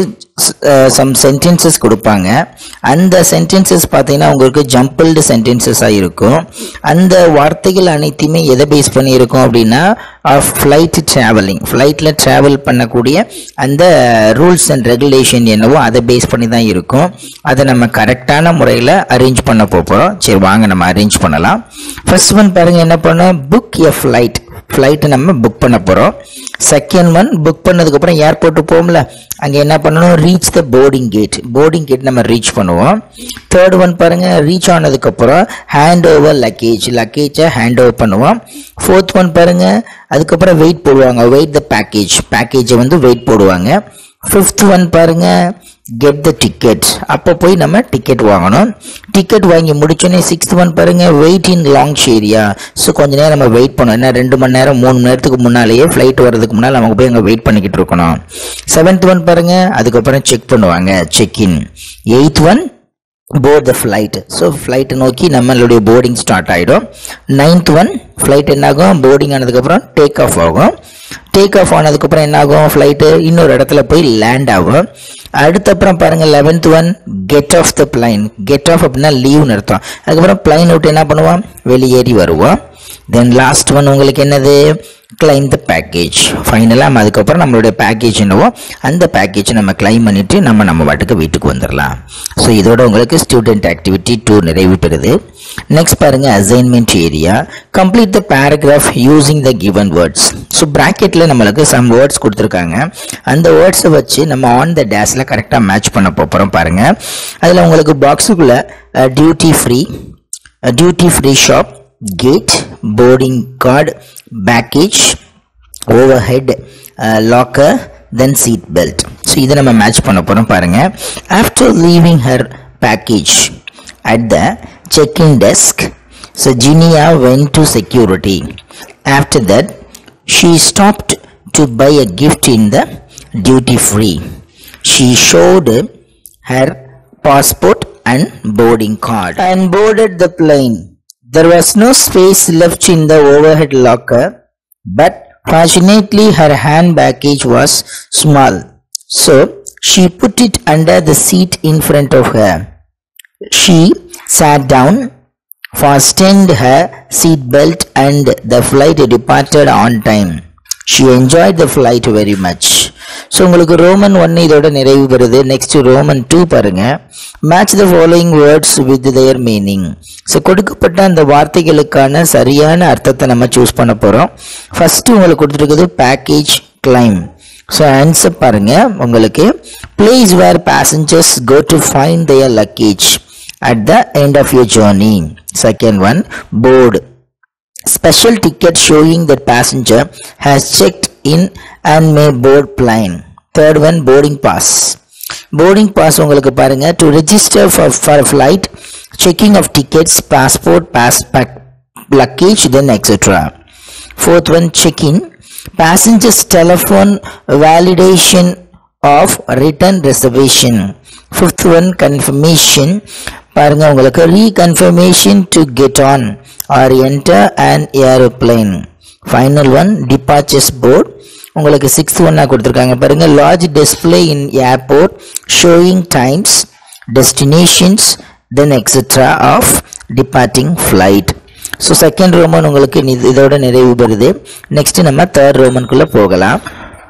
சம் சென்டென்சஸ் கொடுப்பாங்க அந்த சென்டென்சஸ் பார்த்தீங்கன்னா உங்களுக்கு ஜம்பிள்டு சென்டென்சஸாக இருக்கும் அந்த வார்த்தைகள் அனைத்தையுமே எதை பேஸ் பண்ணி இருக்கும் அப்படின்னா ஃப்ளைட் ட்ராவலிங் ஃப்ளைட்டில் ட்ராவல் பண்ணக்கூடிய அந்த ரூல்ஸ் அண்ட் ரெகுலேஷன் என்னவோ அதை பேஸ் பண்ணி தான் இருக்கும் அதை நம்ம கரெக்டான முறையில் அரேஞ்ச் பண்ண போகிறோம் சரி வாங்க நம்ம அரேஞ்ச் பண்ணலாம் ஃபர்ஸ்ட் ஒன் பாருங்க என்ன பண்ணோம் புக் எ ஃப்ளைட் ஃப்ளைட்டை நம்ம புக் பண்ண போகிறோம் செகண்ட் ஒன் புக் பண்ணதுக்கப்புறம் ஏர்போர்ட்டு போகும்ல அங்கே என்ன பண்ணணும் reach the boarding gate boarding gate நம்ம ரீச் பண்ணுவோம் தேர்ட் ஒன் பாருங்க ரீச் ஆனதுக்கப்புறம் ஹேண்ட் ஓவர் லக்கேஜ் லக்கேஜை ஹேண்ட் ஓவர் பண்ணுவோம் ஃபோர்த் ஒன் பாருங்க அதுக்கப்புறம் வெயிட் போடுவாங்க வெயிட் த பேக்கேஜ் பேக்கேஜை வந்து வெயிட் போடுவாங்க ஃபிஃப்த் ஒன் பாருங்க கெட் த டிக்கெட் அப்போ போய் நம்ம டிக்கெட் வாங்கணும் டிக்கெட் வாங்கி முடிச்சோன்னே சிக்ஸ்த் ஒன் பாருங்க wait in lounge area so கொஞ்ச நேரம் நம்ம வெயிட் பண்ணணும் ஏன்னா ரெண்டு மணி நேரம் மூணு மணி நேரத்துக்கு முன்னாலேயே ஃப்ளைட் வர்றதுக்கு முன்னால் நமக்கு போய் அங்கே வெயிட் பண்ணிக்கிட்டு இருக்கணும் செவன்த் ஒன் பாருங்க அதுக்கப்புறம் செக் பண்ணுவாங்க check in eighth one board the flight so ஃப்ளைட்டை நோக்கி நம்மளுடைய போர்டிங் ஸ்டார்ட் ஆகிடும் நைன்த் ஒன் ஃப்ளைட் என்னாகும் போர்டிங் ஆனதுக்கப்புறம் டேக் ஆஃப் ஆகும் டேக் ஆஃப் ஆனதுக்கப்புறம் என்னாகும் ஃப்ளைட்டு இன்னொரு இடத்துல போய் லேண்ட் ஆகும் அடுத்தப்புறம் பாருங்க eleventh one get off the plane get off அப்படின்னா லீவ்னு அர்த்தம் அதுக்கப்புறம் பிளைன் விட்டு என்ன பண்ணுவோம் வெளியேறி வருவோம் தென் லாஸ்ட் ஒன் உங்களுக்கு என்னது கிளைம் த பேக்கேஜ் ஃபைனலாக நம்ம அதுக்கப்புறம் நம்மளுடைய பேக்கேஜ் என்னவோ அந்த பேக்கேஜை நம்ம கிளைம் பண்ணிட்டு நம்ம நம்ம பாட்டுக்கு வீட்டுக்கு வந்துடலாம் ஸோ இதோட உங்களுக்கு ஸ்டூடெண்ட் ஆக்டிவிட்டி டூ நிறைவு பெறுது நெக்ஸ்ட் பாருங்க assignment area complete the paragraph using the given words so ப்ராக்கெட்டில் நம்மளுக்கு சம் வேர்ட்ஸ் கொடுத்துருக்காங்க அந்த வேர்ட்ஸை வச்சு நம்ம ஆன் த டேஸில் கரெக்டாக மேட்ச் பண்ண போகிறோம் பாருங்க அதில் உங்களுக்கு பாக்ஸுக்குள்ள duty free duty free shop gate boarding card baggage over head locker then seat belt so இதை நம்ம மேட்ச் பண்ண போகிறோம் பாருங்க after leaving her baggage at the check in desk so Zinnia went to security after that she stopped to buy a gift in the duty free she showed her passport and boarding card and boarded the plane. There was no space left in the overhead locker, but fortunately her hand baggage was small. So she put it under the seat in front of her. She sat down, fastened her seat belt, and the flight departed on time. She enjoyed the flight very much. So உங்களுக்கு Roman one இதோட நிறைவு பெறுது next Roman two பாருங்க match the following words with their meaning so கொடுக்கப்பட்ட அந்த வார்த்தைகளுக்கான சரியான அர்த்தத்தை நம்ம சூஸ் பண்ண போகிறோம் ஃபர்ஸ்ட் உங்களுக்கு கொடுத்துருக்குது பேக்கேஜ் கிளைம் ஸோ ஆன்சர் பாருங்க உங்களுக்கு place where passengers go to find their luggage at the end of your journey second one board special ticket showing that passenger has checked in and may board plane third one boarding pass boarding pass உங்களுக்கு பாருங்க to register for for a flight checking of tickets passport pass pack luggage then etc fourth one check-in passengers telephone validation of return reservation fifth one confirmation பாருங்க உங்களுக்கு reconfirmation to get on or enter an airplane final one departures board உங்களுக்கு sixth ஒன்னா கொடுத்துருக்காங்க பாருங்க large display in airport showing times destinations then et cetera of departing flight so second Roman உங்களுக்கு இது- இதோட நிறைவு பெறுது நெக்ஸ்ட் நம்ம தேர்ட் ரோமனுக்குள்ள போகலாம்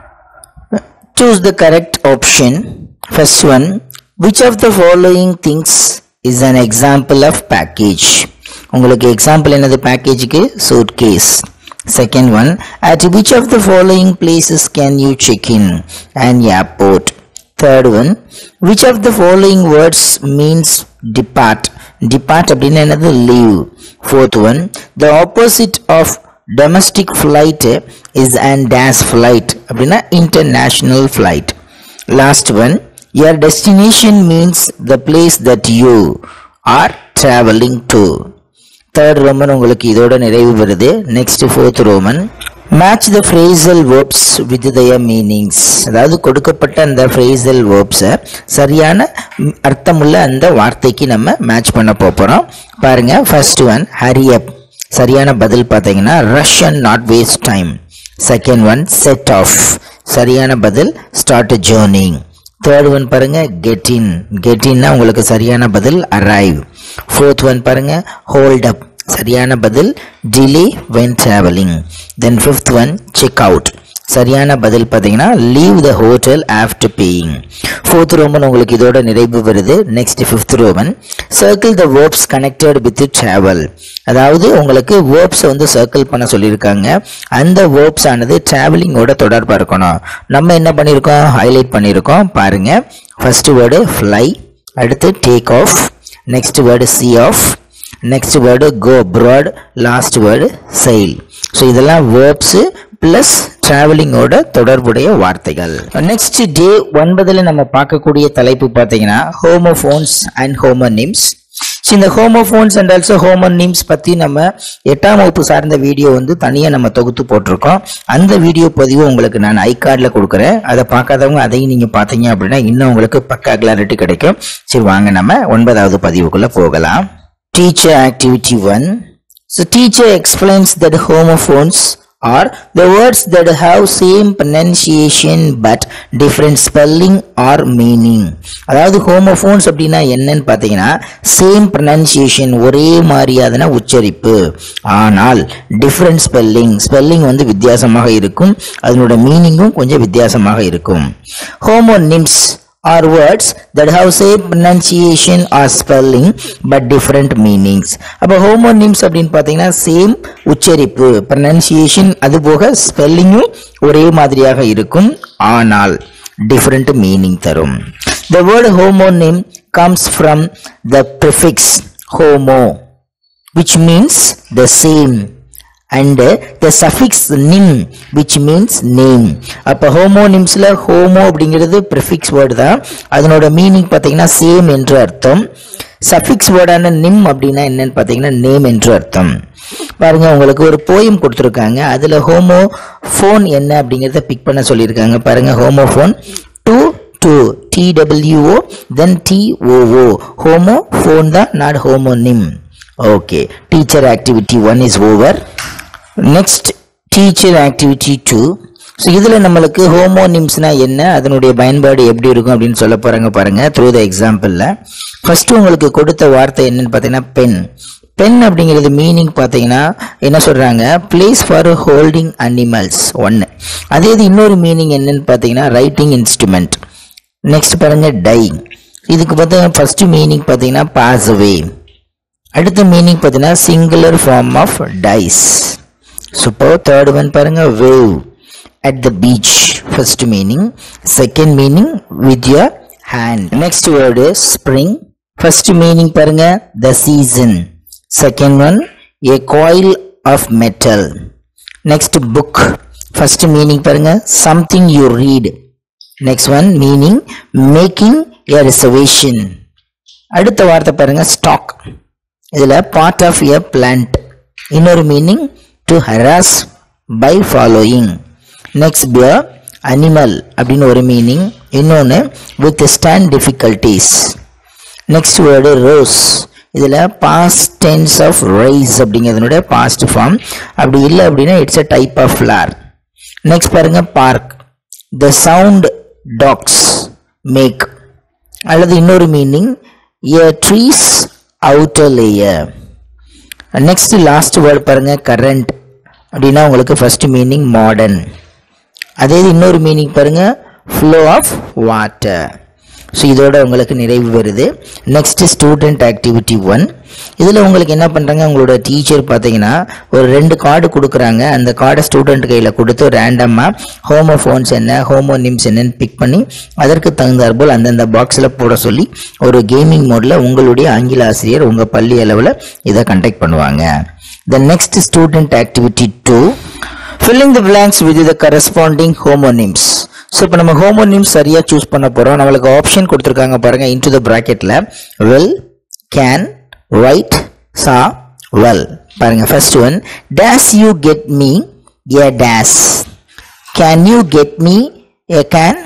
choose the correct option first one which of the following things is an example of package உங்களுக்கு example என்னது பேக்கேஜுக்கு suitcase second one at which of the following places can you check in an airport third one which of the following words means depart depart அப்படின்னு என்னது leave fourth one the opposite of domestic flight is an dash flight அப்படின்னா international flight last one your destination means the place that you are traveling to third Roman உங்களுக்கு இதோட நிறைவு வருது next fourth Roman match the phrasal verbs with their meanings அதாவது கொடுக்கப்பட்ட அந்த phrasal வேர்ப்ஸை சரியான ம், அர்த்தமுள்ள அந்த வார்த்தைக்கு நம்ம மேட்ச் பண்ண போகிறோம் பாருங்க ஃபர்ஸ்ட் ஒன் ஹரி அப் சரியான பதில் பார்த்தீங்கன்னா rush and not waste time second one set off சரியான பதில் ஸ்டார்ட் ஜேர்னி தேர்ட் ஒன் பாருங்க கெட் இன் கெட் இன்னா உங்களுக்கு சரியான பதில் அரைவ் ஃபோர்த் ஒன் பாருங்க ஹோல்ட் அப் சரியான பதில் delay when travelling then fifth one check out சரியான பதில் பார்த்தீங்கன்னா leave the hotel after paying fourth Roman உங்களுக்கு இதோட நிறைவு வருது next fifth Roman circle the verbs connected with travel அதாவது உங்களுக்கு வேர்ப்ஸை வந்து சர்க்கிள் பண்ண சொல்லியிருக்காங்க அந்த வேர்ப்ஸ் ஆனது டிராவலிங்கோட தொடர்பாக இருக்கணும் நம்ம என்ன பண்ணியிருக்கோம் ஹைலைட் பண்ணியிருக்கோம் பாருங்க ஃபர்ஸ்ட் வேர்டு ஃப்ளை அடுத்து take off next word see off next word go abroad last word sail so இதெல்லாம் வேர்ப்ஸு ப்ளஸ் டிராவலிங்கோட தொடர்புடைய வார்த்தைகள் நெக்ஸ்ட் டே ஒன்பதுல நம்ம பார்க்கக்கூடிய தலைப்பு பார்த்தீங்கன்னா ஹோமோஃபோன்ஸ் அண்ட் ஹோமோனிம்ஸ் ஸோ இந்த ஹோமோஃபோன்ஸ் அண்ட் ஆல்சோ ஹோமோனிம்ஸ் பற்றி நம்ம எட்டாம் வகுப்பு சார்ந்த வீடியோ வந்து தனியாக நம்ம தொகுத்து போட்டிருக்கோம் அந்த வீடியோ பதிவு உங்களுக்கு நான் ஐ கார்டில் கொடுக்குறேன் அதை பார்க்காதவங்க அதையும் நீங்கள் பார்த்தீங்க அப்படின்னா இன்னும் உங்களுக்கு பக்கா கிளாரிட்டி கிடைக்கும் சரி வாங்க நம்ம ஒன்பதாவது பதிவுக்குள்ளே போகலாம் Teacher activity 1. So teacher explains that homophones are the words that have same pronunciation but different spelling or meaning அதாவது ஹோமோஃபோன்ஸ் அப்படின்னா என்னன்னு பார்த்தீங்கன்னா சேம் pronunciation ஒரே மாதிரியாதன உச்சரிப்பு ஆனால் டிஃப்ரெண்ட் ஸ்பெல்லிங் ஸ்பெல்லிங் வந்து வித்தியாசமாக இருக்கும் அதனோட மீனிங்கும் கொஞ்சம் வித்தியாசமாக இருக்கும் homonyms are words that have same pronunciation or spelling but different meanings அப்போ ஹோமோனிம்ஸ் அப்படின்னு பார்த்தீங்கன்னா சேம் உச்சரிப்பு pronunciation அது போக ஸ்பெல்லிங்கும் ஒரே மாதிரியாக இருக்கும் ஆனால் different meaning தரும் the word homonym comes from the prefix homo which means the same and the suffix nim which means name அப்ப ஹோமோனிம்ஸ்ல ஹோமோ அப்படிங்கிறது ப்ரிஃபிக்ஸ் வேர்டு தான் அதனோட மீனிங் பார்த்தீங்கன்னா சேம் என்று அர்த்தம் சஃபிக்ஸ் வேர்டான நிம் அப்படின்னா என்னன்னு பார்த்தீங்கன்னா நேம் என்று அர்த்தம் பாருங்க உங்களுக்கு ஒரு போயம் கொடுத்துருக்காங்க அதுல ஹோமோ ஃபோன் என்ன அப்படிங்கிறத பிக் பண்ண சொல்லியிருக்காங்க பாருங்க homophone two too T W O then T O O homophone தான் not homonym okay teacher activity one is over next teacher activity two so இதில் நம்மளுக்கு ஹோமோனிம்ஸ்னா என்ன அதனுடைய பயன்பாடு எப்படி இருக்கும் அப்படின்னு சொல்ல போகிறாங்க பாருங்க த்ரூ த எக்ஸாம்பிளில் ஃபர்ஸ்ட் உங்களுக்கு கொடுத்த வார்த்தை என்னன்னு பார்த்தீங்கன்னா பென் பென் அப்படிங்கிறது மீனிங் பார்த்தீங்கன்னா என்ன சொல்கிறாங்க பிளேஸ் ஃபார் ஹோல்டிங் அனிமல்ஸ் ஒன்று அதே இது இன்னொரு மீனிங் என்னன்னு பார்த்தீங்கன்னா ரைட்டிங் இன்ஸ்ட்ருமெண்ட் நெக்ஸ்ட் பாருங்க டை இதுக்கு பார்த்தீங்கன்னா ஃபர்ஸ்ட் மீனிங் பார்த்தீங்கன்னா பாஸ் அவே அடுத்த மீனிங் பார்த்தீங்கன்னா singular form of dice super third one பாருங்க wave at the beach first meaning second meaning with your hand next word spring first meaning பாருங்க the season second one a coil of metal next book first meaning பாருங்க something you read next one meaning making a reservation அடுத்த வார்த்தை பாருங்க stock இதில் part of a plant இன்னொரு meaning to harass by following next bear animal அப்படின்னு ஒரு meaning இன்னொன்று withstand difficulties next word rose இதில் பாஸ்ட் டென்ஸ் ஆஃப் ரைஸ் அப்படிங்கிறதுனுடைய பாஸ்ட் ஃபார்ம் அப்படி இல்லை அப்படின்னா it's a type of flower next பாருங்க bark the sound dogs make அல்லது இன்னொரு meaning a tree's outer layer next last word பாருங்க current அப்படின்னா உங்களுக்கு ஃபர்ஸ்ட் மீனிங் மாடர்ன் அதே இது இன்னொரு மீனிங் பாருங்க ஃப்ளோ ஆஃப் வாட்டர் ஸோ இதோட உங்களுக்கு நிறைவு வருது நெக்ஸ்ட் ஸ்டூடெண்ட் ஆக்டிவிட்டி ஒன் இதில் உங்களுக்கு என்ன பண்ணுறாங்க உங்களோட டீச்சர் பார்த்தீங்கன்னா ஒரு ரெண்டு கார்டு கொடுக்குறாங்க அந்த கார்டை ஸ்டூடெண்ட் கையில் கொடுத்து ரேண்டமாக ஹோமோஃபோன்ஸ் என்ன ஹோமோனிம்ஸ் என்னன்னு பிக் பண்ணி அதற்கு தகுந்தாற்போல் அந்தந்த பாக்ஸில் போட சொல்லி ஒரு கேமிங் மோடில் உங்களுடைய ஆங்கில ஆசிரியர் உங்கள் பள்ளி அளவில் இதை கண்டக்ட் பண்ணுவாங்க the next student activity two filling the blanks with the corresponding homonyms so இப்போ நம்ம ஹோமோனிம்ஸ் சரியாக சூஸ் பண்ண போகிறோம் நம்மளுக்கு ஆப்ஷன் கொடுத்துருக்காங்க பாருங்க இன்டு த ப்ராக்கெட்டில் well can write saw well பாருங்க first one dash you get me a dash can you get me a can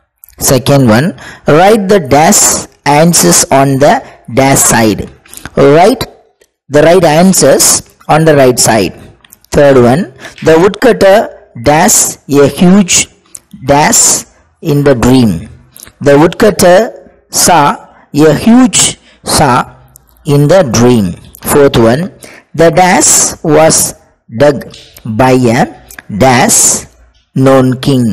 Second one, write the dash answers on the dash side. Write the right answers on the right side. Third one, the woodcutter dash a huge dash in the dream. The woodcutter saw a huge saw in the dream. Fourth one, the dash was dug by a dash known king.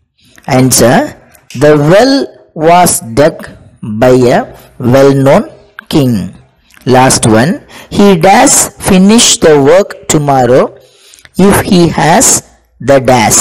Answer The well was dug by a well known king. Last one He does finish the work tomorrow if he has the dash.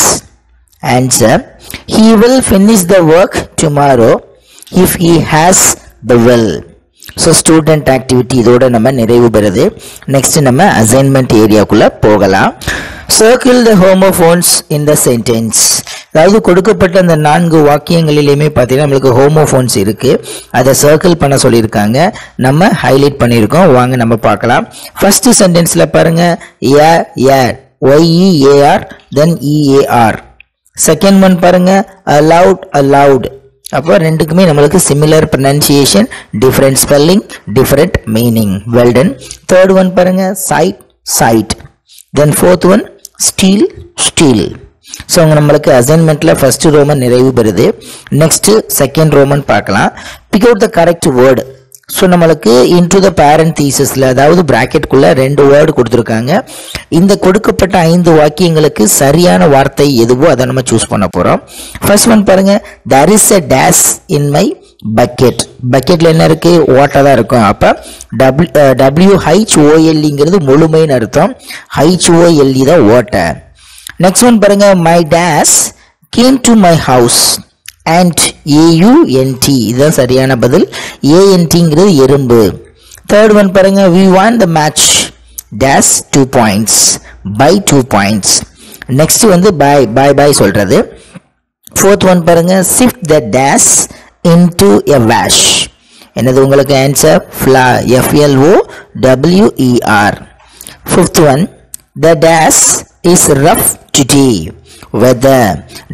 Answer He will finish the work tomorrow if he has the well. So student activity இதோட நம்ம நிறைவு பெறுது next நம்ம assignment ஏரியாக்குள்ள போகலாம் circle the homophones in the sentence அதாவது கொடுக்கப்பட்ட அந்த நான்கு வாக்கியங்களிலுமே பார்த்தீங்கன்னா நம்மளுக்கு ஹோமோஃபோன்ஸ் இருக்கு அதை சர்க்கிள் பண்ண சொல்லியிருக்காங்க நம்ம ஹைலைட் பண்ணியிருக்கோம் வாங்க நம்ம பார்க்கலாம் ஃபர்ஸ்ட் சென்டென்ஸ்ல பாருங்க a a Y E A R then E A R second one பாருங்க அலவுட் அலவுட் அப்போ ரெண்டுக்குமே நம்மளுக்கு similar pronunciation different spelling different meaning well done third one பாருங்க sight site then fourth one steel steal so அவங்க நம்மளுக்கு அசைன்மெண்ட்ல ஃபர்ஸ்ட் ரோமன் நிறைவு பெறுது நெக்ஸ்ட் செகண்ட் ரோமன் பார்க்கலாம் pick out the correct word so நம்மளுக்கு இன்டு த பேரண்ட் தீசஸில் அதாவது ப்ராக்கெட்டுக்குள்ள ரெண்டு வேர்டு கொடுத்துருக்காங்க இந்த கொடுக்கப்பட்ட ஐந்து வாக்கியங்களுக்கு சரியான வார்த்தை எதுவோ அதை நம்ம சூஸ் பண்ண போகிறோம் ஃபர்ஸ்ட் ஒன் பாருங்க there is a dash in my bucket பக்கெட்ல என்ன இருக்கு ஓட்டை தான் இருக்கும் அப்போ டபிள்யூ டபிள்யூ ஹைச் ஓஎல்இங்கிறது முழுமைன்னு அர்த்தம் ஹைச் ஓஎல்இ தான் ஓட்டை நெக்ஸ்ட் ஒன் பாருங்க my dash came to my house and A U N T இதுதான் சரியான பதில் ஏஎன்டிங்கிறது எறும்பு தேர்ட் ஒன் பாருங்க we won the match dash two points by two points next வந்து பை பை பை சொல்றது ஃபோர்த் ஒன் பாருங்க sift the dash into a வேஷ் என்னது உங்களுக்கு answer ஃப்ளா FLO WER fifth one the days is rough today weather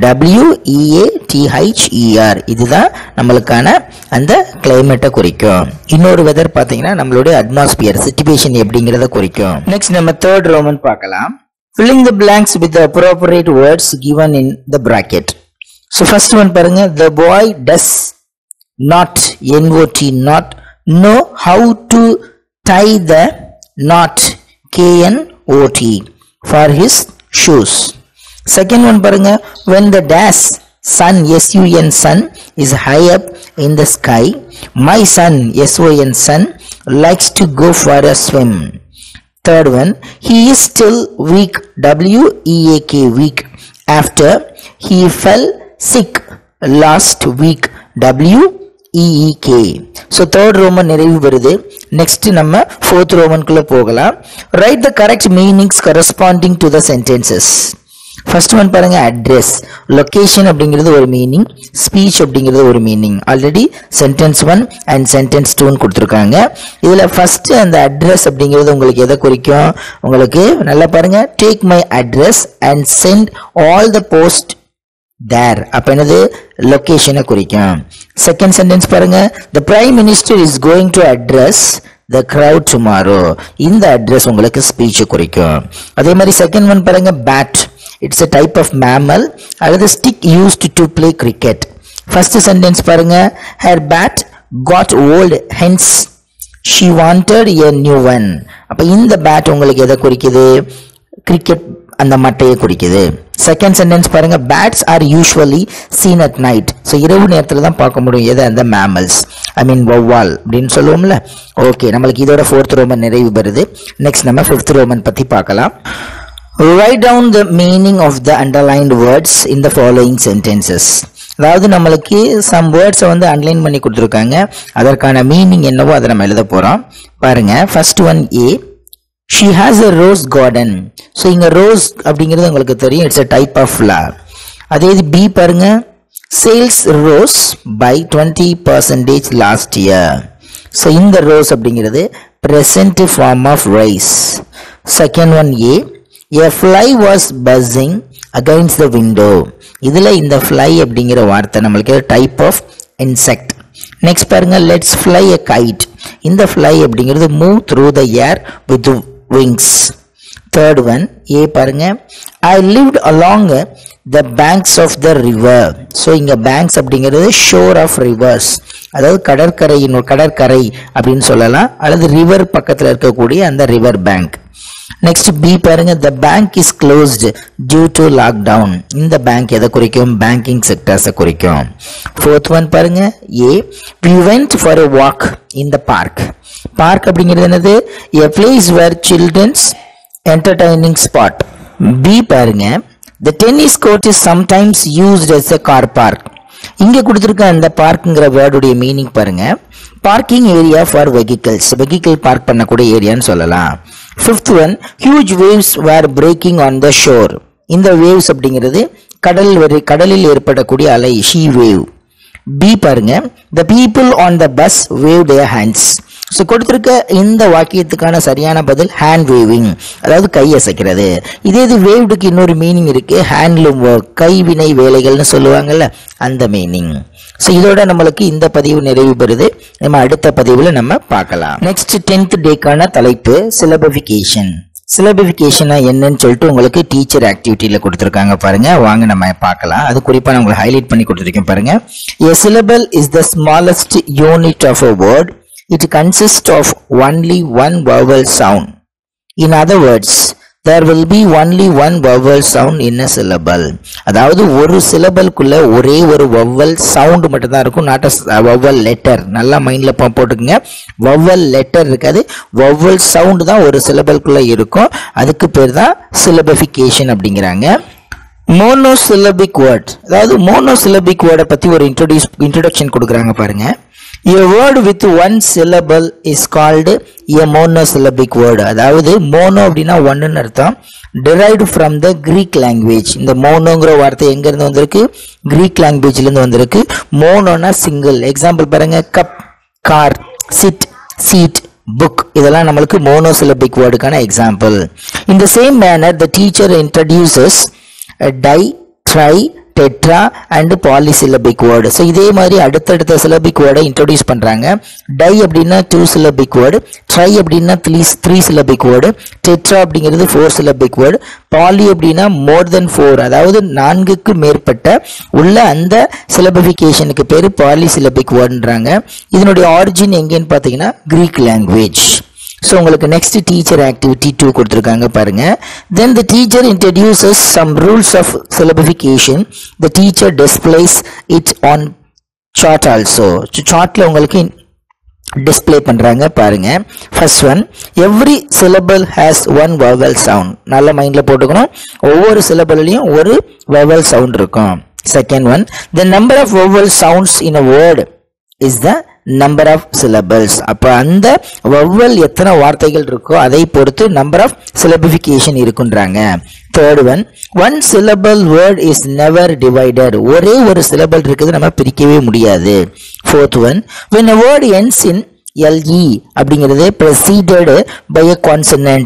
டபிள்யூஇஏடிஹெச்இஆர் இதுதான் நம்மளுக்கான அந்த கிளைமேட்டை குறிக்கும் இன்னொரு வெதர் பார்த்தீங்கன்னா நம்மளுடைய அட்மாஸ்பியர் சிச்சுவேஷன் எப்படிங்கிறத குறிக்கும் நெக்ஸ்ட் நம்ம தேர்ட் ரோமன் பார்க்கலாம் filling the blanks with the appropriate words given in the bracket so first one பாருங்க the boy does not not not know how to tie the knot knot for his shoes second one பாருங்க when the dash sun sun sun is high up in the sky my son son son likes to go for a swim Third one, he is still weak, W E A K, weak, after he fell sick last week, W E E K. So third Roman நிறைவு வருது next நம்ம fourth ரோமனுக்குள்ள போகலாம் write the correct meanings corresponding to the sentences first one பாருங்க address location அப்படிங்கிறது ஒரு meaning speech அப்படிங்கிறது ஒரு meaning already sentence one and sentence டூன்னு கொடுத்துருக்காங்க இதில் ஃபர்ஸ்ட் அந்த அட்ரஸ் அப்படிங்கிறது உங்களுக்கு எதை குறிக்கும் உங்களுக்கு நல்லா பாருங்க take my address and send all the post there அப்ப என்னது லொகேஷனை குறிக்கும் செகண்ட் சென்டென்ஸ் பாருங்க the prime minister is going to address the crowd tomorrow இந்த அட்ரஸ் உங்களுக்கு ஸ்பீச் குறிக்கும் அதே மாதிரி செகண்ட் ஒன் பாருங்க bat it's a type of mammal அல்லது stick used to play cricket first sentence பாருங்க her bat got old hence she wanted a new one அப்ப இந்த பேட் உங்களுக்கு எதை குறிக்குது கிரிக்கெட் அந்த மட்டையை குறிக்குது செகண்ட் சென்டென்ஸ் பாருங்க bats are usually seen at night so இரவு நேரத்தில் தான் பார்க்க முடியும் எது அந்த மேமல்ஸ் ஐ மீன் வௌவால் அப்படின்னு சொல்லுவோம்ல ஓகே நம்மளுக்கு இதோட ஃபோர்த் ரோமன் நிறைவு பெறுது நெக்ஸ்ட் நம்ம ஃபிஃப்த் ரோமன் பற்றி பார்க்கலாம் write down the meaning of the underlined words in the following sentences அதாவது நம்மளுக்கு சம் வேர்ட்ஸை வந்து அண்டர்லைன் பண்ணி கொடுத்துருக்காங்க அதற்கான மீனிங் என்னவோ அதை நம்ம எழுத போகிறோம் பாருங்க first one a she has a rose garden so இங்கே ரோஸ் அப்படிங்கிறது உங்களுக்கு தெரியும் it's a type of flower அதே இது பி பாருங்க sales rose by twenty percentage last year so இந்த ரோஸ் அப்படிங்கிறது present form of rise second one a a fly was buzzing against the window இதுல இந்த fly அப்படிங்கிற வார்த்தை நம்மளுக்கு டைப் ஆஃப் insect நெக்ஸ்ட் பாருங்க லெட்ஸ் fly a kite இந்த fly அப்படிங்கிறது move through the air with wings third one a பாருங்க I lived along the banks of the river so இங்க பேங்க்ஸ் அப்படிங்கிறது ஷோர் ஆஃப் ரிவர்ஸ் அதாவது கடற்கரையின் கடற்கரை அப்படின்னு சொல்லலாம் அல்லது ரிவர் பக்கத்தில் இருக்கக்கூடிய அந்த ரிவர் பேங்க் நெக்ஸ்ட் பி பாருங்க the bank is closed due to lockdown இந்த பேங்க் எதை குறிக்கும் பேங்கிங் செக்டர்ஸை குறிக்கும் ஃபோர்த் ஒன் பாருங்க a we went for a walk in the park park அப்படிங்கிறது என்னது a place where children's entertaining spot b பாருங்க the tennis court is sometimes used as a car park இங்க கொடுத்துருக்க அந்த பார்க்குங்கிற வேர்டுடைய மீனிங் பாருங்க parking area for vehicles vehicle park பண்ணக்கூடிய ஏரியான்னு சொல்லலாம் fifth one huge waves were breaking on the shore இந்த வேவ்ஸ் அப்படிங்கிறது கடல் வரை கடலில் ஏற்படக்கூடிய அலை ஷீ வேவ் பி பாருங்க the people on the bus wave their hands so கொடுத்துருக்க இந்த வாக்கியத்துக்கான சரியான பதில் ஹேண்ட் வேவிங் அதாவது கை அசைக்கிறது இதே இது வேவ்டுக்கு இன்னொரு மீனிங் இருக்கு ஹேண்ட்லூம் ஒர்க் கைவினை வேலைகள்னு சொல்லுவாங்கல்ல அந்த மீனிங் ஸோ இதோட நம்மளுக்கு இந்த பதிவு நிறைவு பெறுது நம்ம அடுத்த பதிவில் நம்ம பார்க்கலாம் நெக்ஸ்ட் டென்த் டேக்கான தலைப்பு சிலபபிகேஷன் சிலபிஃபிகேஷனா என்னன்னு சொல்லிட்டு உங்களுக்கு டீச்சர் ஆக்டிவிட்டியில கொடுத்துருக்காங்க பாருங்க வாங்க நம்ம பார்க்கலாம் அது குறிப்பா நான் உங்களுக்கு ஹைலைட் பண்ணி கொடுத்துருக்கேன் பாருங்க a syllable is the smallest unit of a word it consists of only one vowel sound in other words there will be only one vowel sound in a syllable அதாவது ஒரு சிலபல்குள்ள ஒரே ஒரு வவ்வல் சவுண்ட் மட்டும் தான் இருக்கும் not vowel letter நல்லா மைண்ட்ல போட்டுக்குங்க வவ்வல் லெட்டர் இருக்காது வவ்வல் சவுண்ட் தான் ஒரு சிலபல்குள்ள இருக்கும் அதுக்கு பேர் தான் சிலபிஃபிகேஷன் அப்படிங்கிறாங்க மோனோசிலபிக் வேர்ட் அதாவது மோனோசிலபிக் வேர்டை பத்தி ஒரு இன்ட்ரோடியூஸ் இன்ட்ரோடக்ஷன் கொடுக்குறாங்க பாருங்க A word with one syllable is called a monosyllabic word அதாவது மோனோ அப்படின்னா ஒன்றுன்னு அர்த்தம் derived from the Greek language இந்த மோனோங்கிற வார்த்தை எங்க இருந்து வந்திருக்கு கிரீக் லாங்குவேஜ்ல இருந்து வந்திருக்கு மோனோனா சிங்கிள் எக்ஸாம்பிள் பாருங்க cup car sit seat book இதெல்லாம் நம்மளுக்கு மோனோசிலபிக் வேர்டுக்கான example in the same manner the teacher introduces a di tri tetra and polysyllabic word so இதே மாதிரி அடுத்தடுத்த சிலபிக் வேர்டை இன்ட்ரோடியூஸ் பண்ணுறாங்க டை அப்படின்னா டூ சிலபிக் வேர்டு ட்ரை அப்படின்னா three three syllabic word tetra அப்படிங்கிறது ஃபோர் சிலபிக் வேர்டு பாலி அப்படின்னா more தென் four அதாவது நான்குக்கு மேற்பட்ட உள்ள அந்த சிலபிஃபிகேஷனுக்கு பேர் பாலிசிலபிக் வேர்டுன்றாங்க இதனுடைய ஆரிஜின் எங்கேன்னு பார்த்தீங்கன்னா கிரீக் லாங்குவேஜ் ஸோ உங்களுக்கு நெக்ஸ்ட் டீச்சர் ஆக்டிவிட்டி டூ கொடுத்துருக்காங்க பாருங்க then the teacher introduces some rules of syllabification the teacher displays it on chart also சார்ட்ல உங்களுக்கு டிஸ்ப்ளே பண்றாங்க பாருங்க first one every syllable has one vowel sound நல்ல மைண்ட்ல போட்டுக்கணும் ஒவ்வொரு சிலபிள்லையும் ஒரு வவல் சவுண்ட் இருக்கும் second one the number of vowel sounds in a word is the number of syllables அப்போ அந்த வவ்வல் எத்தனை வார்த்தைகள் இருக்கோ அதை பொறுத்து நம்பர் ஆஃப் சிலபிஃபிகேஷன் இருக்குன்றாங்க third one one syllable word is never divided ஒரே ஒரு சிலபிள் இருக்குது நம்ம பிரிக்கவே முடியாது fourth one when a word ends in LE அப்படிங்கிறது preceded by a consonant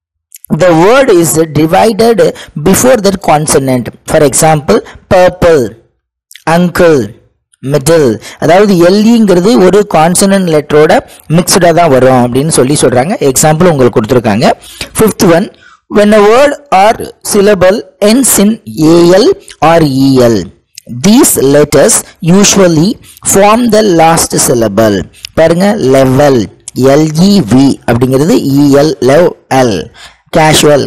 the word is divided before that consonant for example purple uncle middle அதாவது எல்லிங்கிறது ஒரு கான்சனன்ட் லெட்டரோட மிக்சடாக தான் வரும் அப்படின்னு சொல்லி சொல்றாங்க எக்ஸாம்பிள் உங்களுக்கு கொடுத்துருக்காங்க fifth one when a word or syllable ends in al or el these letters usually form the last syllable பாருங்க level lev அப்படிங்கிறது el lev l casual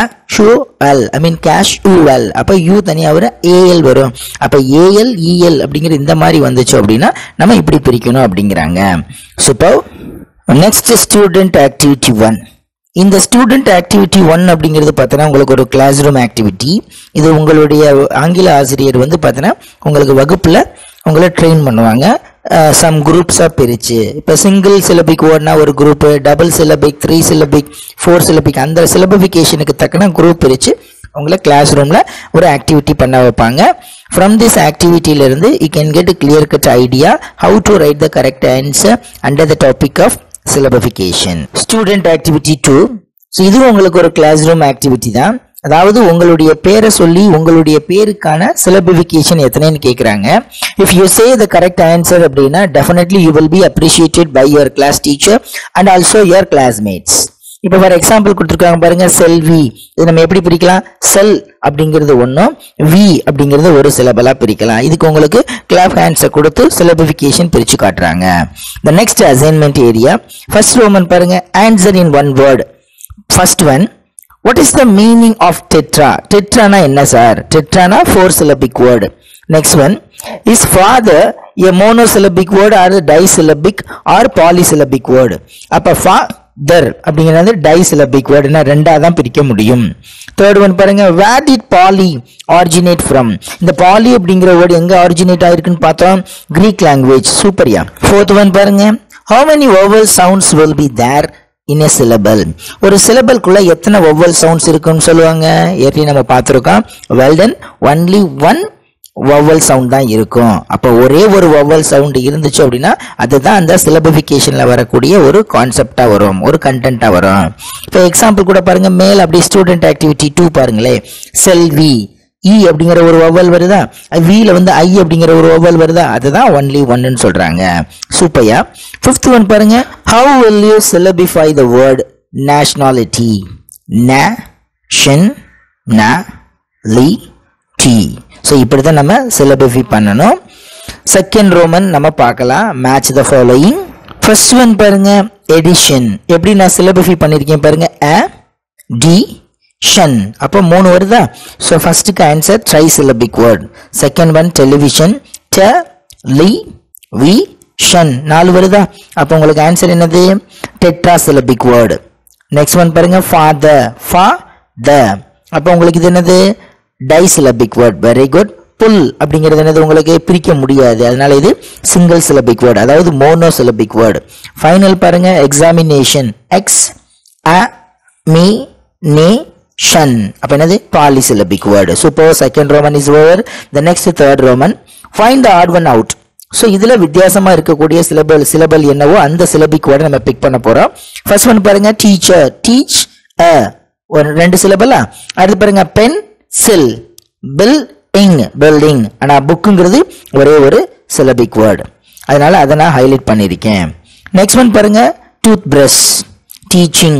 casual I mean casual அப்போ யூ தனியாக வரும் AL வரும் அப்போ AL EL அப்படிங்கிற இந்த மாதிரி வந்துச்சு அப்படின்னா நம்ம இப்படி பிரிக்கணும் அப்படிங்கிறாங்க super next student activity one இந்த ஸ்டூடெண்ட் ஆக்டிவிட்டி ஒன் அப்படிங்கிறது பார்த்தோன்னா உங்களுக்கு ஒரு கிளாஸ் ரூம் ஆக்டிவிட்டி இது உங்களுடைய ஆங்கில ஆசிரியர் வந்து பார்த்தோன்னா உங்களுக்கு வகுப்பில் உங்களை ட்ரெயின் பண்ணுவாங்க சம் குரூப்ஸாக பிரித்து இப்போ சிங்கிள் சிலபிக் ஓடனா ஒரு group double syllabic three syllabic four syllabic அந்த சிலபிஃபிகேஷனுக்கு தக்கன குரூப் பிரித்து உங்களை கிளாஸ் ரூமில் ஒரு ஆக்டிவிட்டி பண்ண வைப்பாங்க ஃப்ரம் திஸ் ஆக்டிவிட்டியிலிருந்து you can get clear cut idea how to write the correct answer under the topic of syllabification student activity two so இதுவும் உங்களுக்கு ஒரு கிளாஸ் ரூம் ஆக்டிவிட்டி தான் அதாவது உங்களுடைய பேரை சொல்லி உங்களுடைய பேருக்கான சிலபிஃபிகேஷன் எத்தனைன்னு கேட்குறாங்க if you say the correct answer அப்படின்னா definitely you will be appreciated by your class teacher and also your classmates இப்போ ஃபார் எக்ஸாம்பிள் கொடுத்துருக்காங்க பாருங்க செல்வி இது நம்ம எப்படி பிரிக்கலாம் செல் அப்படிங்கிறது ஒன்றும் வி அப்படிங்கிறது ஒரு சிலபலா பிரிக்கலாம் இதுக்கு உங்களுக்கு கிளாப் ஹேண்ட்ஸை கொடுத்து சிலபிஃபிகேஷன் பிரித்து காட்டுறாங்க the next assignment area first Roman பாருங்க answer in one word first one what is the meaning of tetra டெட்ரானா என்ன சார் டெட்ரானா four syllabic word next one is father a monosyllabic word or disyllabic or polysyllabic word அப்போ father அப்படிங்கிறது disyllabic வேர்டுனா ரெண்டாக தான் பிரிக்க முடியும் தேர்ட் ஒன் பாருங்க where did poly originate from இந்த பாலி அப்படிங்கிற வேர்டு எங்க ஆரிஜினேட் ஆயிருக்குன்னு பார்த்தோம் கிரீக் லாங்குவேஜ் சூப்பர்யா ஃபோர்த் ஒன் பாருங்க how many vowel sounds will be there in a syllable ஒரு சிலபல்குள்ள எத்தனை வவ்வல் சவுண்ட்ஸ் இருக்குன்னு சொல்லுவாங்க ஏற்கனவே நம்ம பார்த்துருக்கோம் well done only one vowel sound தான் இருக்கும் அப்போ ஒரே ஒரு வவ்வல் சவுண்ட் இருந்துச்சு அப்படின்னா அதுதான் அந்த சிலபிஃபிகேஷன்ல வரக்கூடிய ஒரு கான்செப்டா வரும் ஒரு கண்டென்ட்டா வரும் இப்போ எக்ஸாம்பிள் கூட பாருங்க மேல் அப்படி ஸ்டூடெண்ட் ஆக்டிவிட்டி டூ பாருங்களேன் செல்வி இ அப்படிங்கிற ஒரு வவ்வல் வருதா வில வந்து ஐ அப்படிங்கிற ஒரு வவ்வல் வருதா அதுதான் ஒன்லி ஒன்னு சொல்றாங்க சூப்பையா ஃபிஃப்த் ஒன் பாருங்க how will you syllabify the word nationality ந ஷென் ந லி டி ஸோ இப்படி தான் நம்ம சிலபிஃபை பண்ணணும் செகண்ட் ரோமன் நம்ம பார்க்கலாம் match the following first one பாருங்க எடிஷன் எப்படி நான் சிலபிஃபை பண்ணியிருக்கேன் பாருங்க அ டி ஷன் அப்போ மூணு வருதா ஸோ ஃபர்ஸ்ட்டுக்கு answer tri syllabic word second one television ட லி வி ஷன் நாலு வருதா அப்போ உங்களுக்கு ஆன்சர் என்னது tetra syllabic word next one பாருங்க ஃபாதர் ஃபா த அப்போ உங்களுக்கு இது என்னது disyllabic word very good pull அப்படிங்கிறது என்னது உங்களுக்கு பிரிக்க முடியாது அதனால இது சிங்கிள் சிலபிக் வேர்டு அதாவது மோனோ சிலபிக் வேர்டு ஃபைனல் பாருங்க எக்ஸாமினேஷன் எக்ஸ் அ மீ நே ஷன் அப்ப என்னது polysyllabic word super second Roman is over the next third Roman find the odd one out so இதுல வித்தியாசமா இருக்கக்கூடிய சிலபல் சிலபல் என்னவோ அந்த சிலபிக் வேர்டை நம்ம பிக் பண்ண போறோம் ஃபர்ஸ்ட் ஒன் பாருங்க டீச்சர் டீச் அ ஒரு ரெண்டு சிலபலா அடுத்து பாருங்க pencil building building ஆனா புக்குங்கிறது ஒரே ஒரு சிலபிக் வேர்டு அதனால அதை நான் ஹைலைட் பண்ணியிருக்கேன் நெக்ஸ்ட் ஒன் பாருங்க tooth brush teaching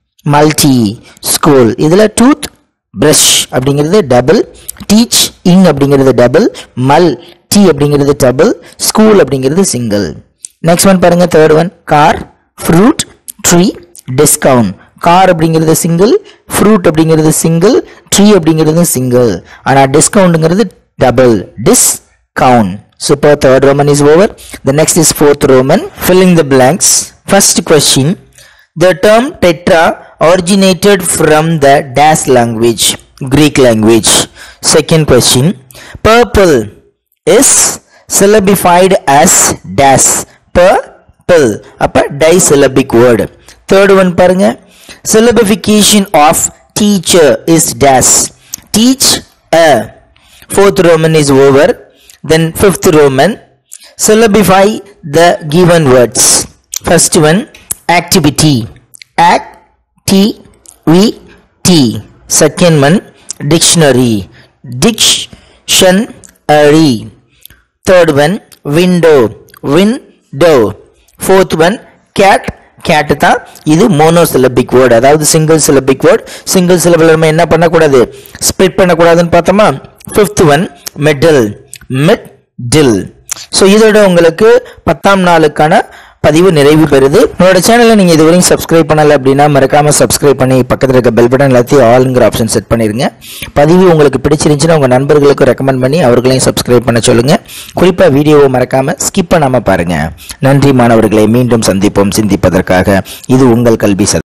multi school இதில் டூத் பிரஷ் அப்படிங்கிறது டபுள் டீச் இங் அப்படிங்கிறது டபுள் மல் டி அப்படிங்கிறது டபுள் ஸ்கூல் அப்படிங்கிறது சிங்கிள் நெக்ஸ்ட் ஒன் பாருங்க third one car fruit tree discount car அப்படிங்கிறது சிங்கிள் ஃப்ரூட் அப்படிங்கிறது சிங்கிள் ட்ரீ அப்படிங்கிறது சிங்கிள் ஆனால் டிஸ்கவுண்ட்ங்கிறது double discount super third Roman is over the next is fourth Roman filling the blanks first question The term tetra originated from the dash language, Greek language. Second question, purple is syllabified as dash, purple. அப்ப disyllabic word. Third one பாருங்க, syllabification of teacher is dash, teach a. Fourth Roman is over. Then fifth Roman, syllabify the given words. First one, activity act t v t second one dictionary dictionary third one window window fourth one cat cat தான் இது monosyllabic word அதாவது single syllabic word single syllable நம்ம என்ன பண்ணக்கூடாது split பண்ணக்கூடாதுன்னு பார்த்தோமா fifth one middle middle so இதோட உங்களுக்கு பத்தாம் நாளுக்கான பதிவு நிறைவு பெறுது என்னோட சேனலை நீங்க இதுவரையும் சப்ஸ்கிரைப் பண்ணல அப்படின்னா மறக்காம சப்ஸ்கிரைப் பண்ணி பக்கத்தில் இருக்க பெல் பட்டன் எல்லாத்தையும் ஆல்ங்கிற ஆப்ஷன் செட் பண்ணிருங்க பதிவு உங்களுக்கு பிடிச்சிருந்துச்சுன்னா உங்க நண்பர்களுக்கு ரெக்கமெண்ட் பண்ணி அவர்களையும் சப்ஸ்கிரைப் பண்ண சொல்லுங்க குறிப்பா வீடியோவை மறக்காம ஸ்கிப் பண்ணாம பாருங்க நன்றி மாணவர்களை மீண்டும் சந்திப்போம் சிந்திப்பதற்காக இது உங்கள் கல்வி சத்